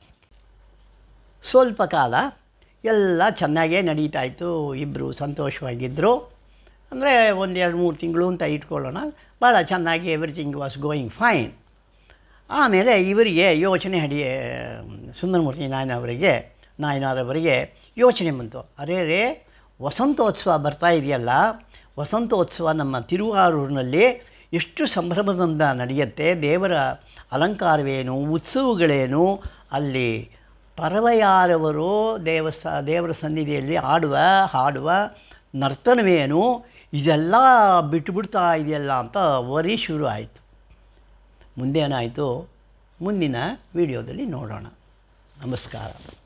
ಸ್ವಲ್ಪ ಕಾಲ ಎಲ್ಲ ಚೆನ್ನಾಗೇ ನಡೀತಾ ಇತ್ತು ಇಬ್ಬರು ಸಂತೋಷವಾಗಿದ್ದರು ಅಂದರೆ ಒಂದು ಎರಡು ಮೂರು ತಿಂಗಳು ಅಂತ ಇಟ್ಕೊಳ್ಳೋಣ ಭಾಳ ಚೆನ್ನಾಗಿ ಎವ್ರಿಥಿಂಗ್ ವಾಸ್ ಗೋಯಿಂಗ್ ಫೈನ್ ಆಮೇಲೆ ಇವರಿಗೆ ಯೋಚನೆ ಹಡಿ ಸುಂದರಮೂರ್ತಿ ನಾಯನವರಿಗೆ ನಾಯನವರಿಗೆ ಯೋಚನೆ ಬಂತು ಅರೇ ರೇ ವಸಂತೋತ್ಸವ ಬರ್ತಾ ಇದೆಯಲ್ಲ ವಸಂತೋತ್ಸವ ನಮ್ಮ ತಿರುವಾರೂರಿನಲ್ಲಿ ಎಷ್ಟು ಸಂಭ್ರಮದಿಂದ ನಡೆಯುತ್ತೆ ದೇವರ ಅಲಂಕಾರವೇನು ಉತ್ಸವಗಳೇನು ಅಲ್ಲಿ ಪರವಯಾರವರು ದೇವಸ್ಥಾ ದೇವರ ಸನ್ನಿಧಿಯಲ್ಲಿ ಆಡುವ ಹಾಡುವ ನರ್ತನವೇನು ಇದೆಲ್ಲ ಬಿಟ್ಟುಬಿಡ್ತಾ ಇದೆಯಲ್ಲ ಅಂತ ವರಿ ಶುರು ಆಯಿತು ಮುಂದೇನಾಯಿತು ಮುಂದಿನ ವಿಡಿಯೋದಲ್ಲಿ ನೋಡೋಣ ನಮಸ್ಕಾರ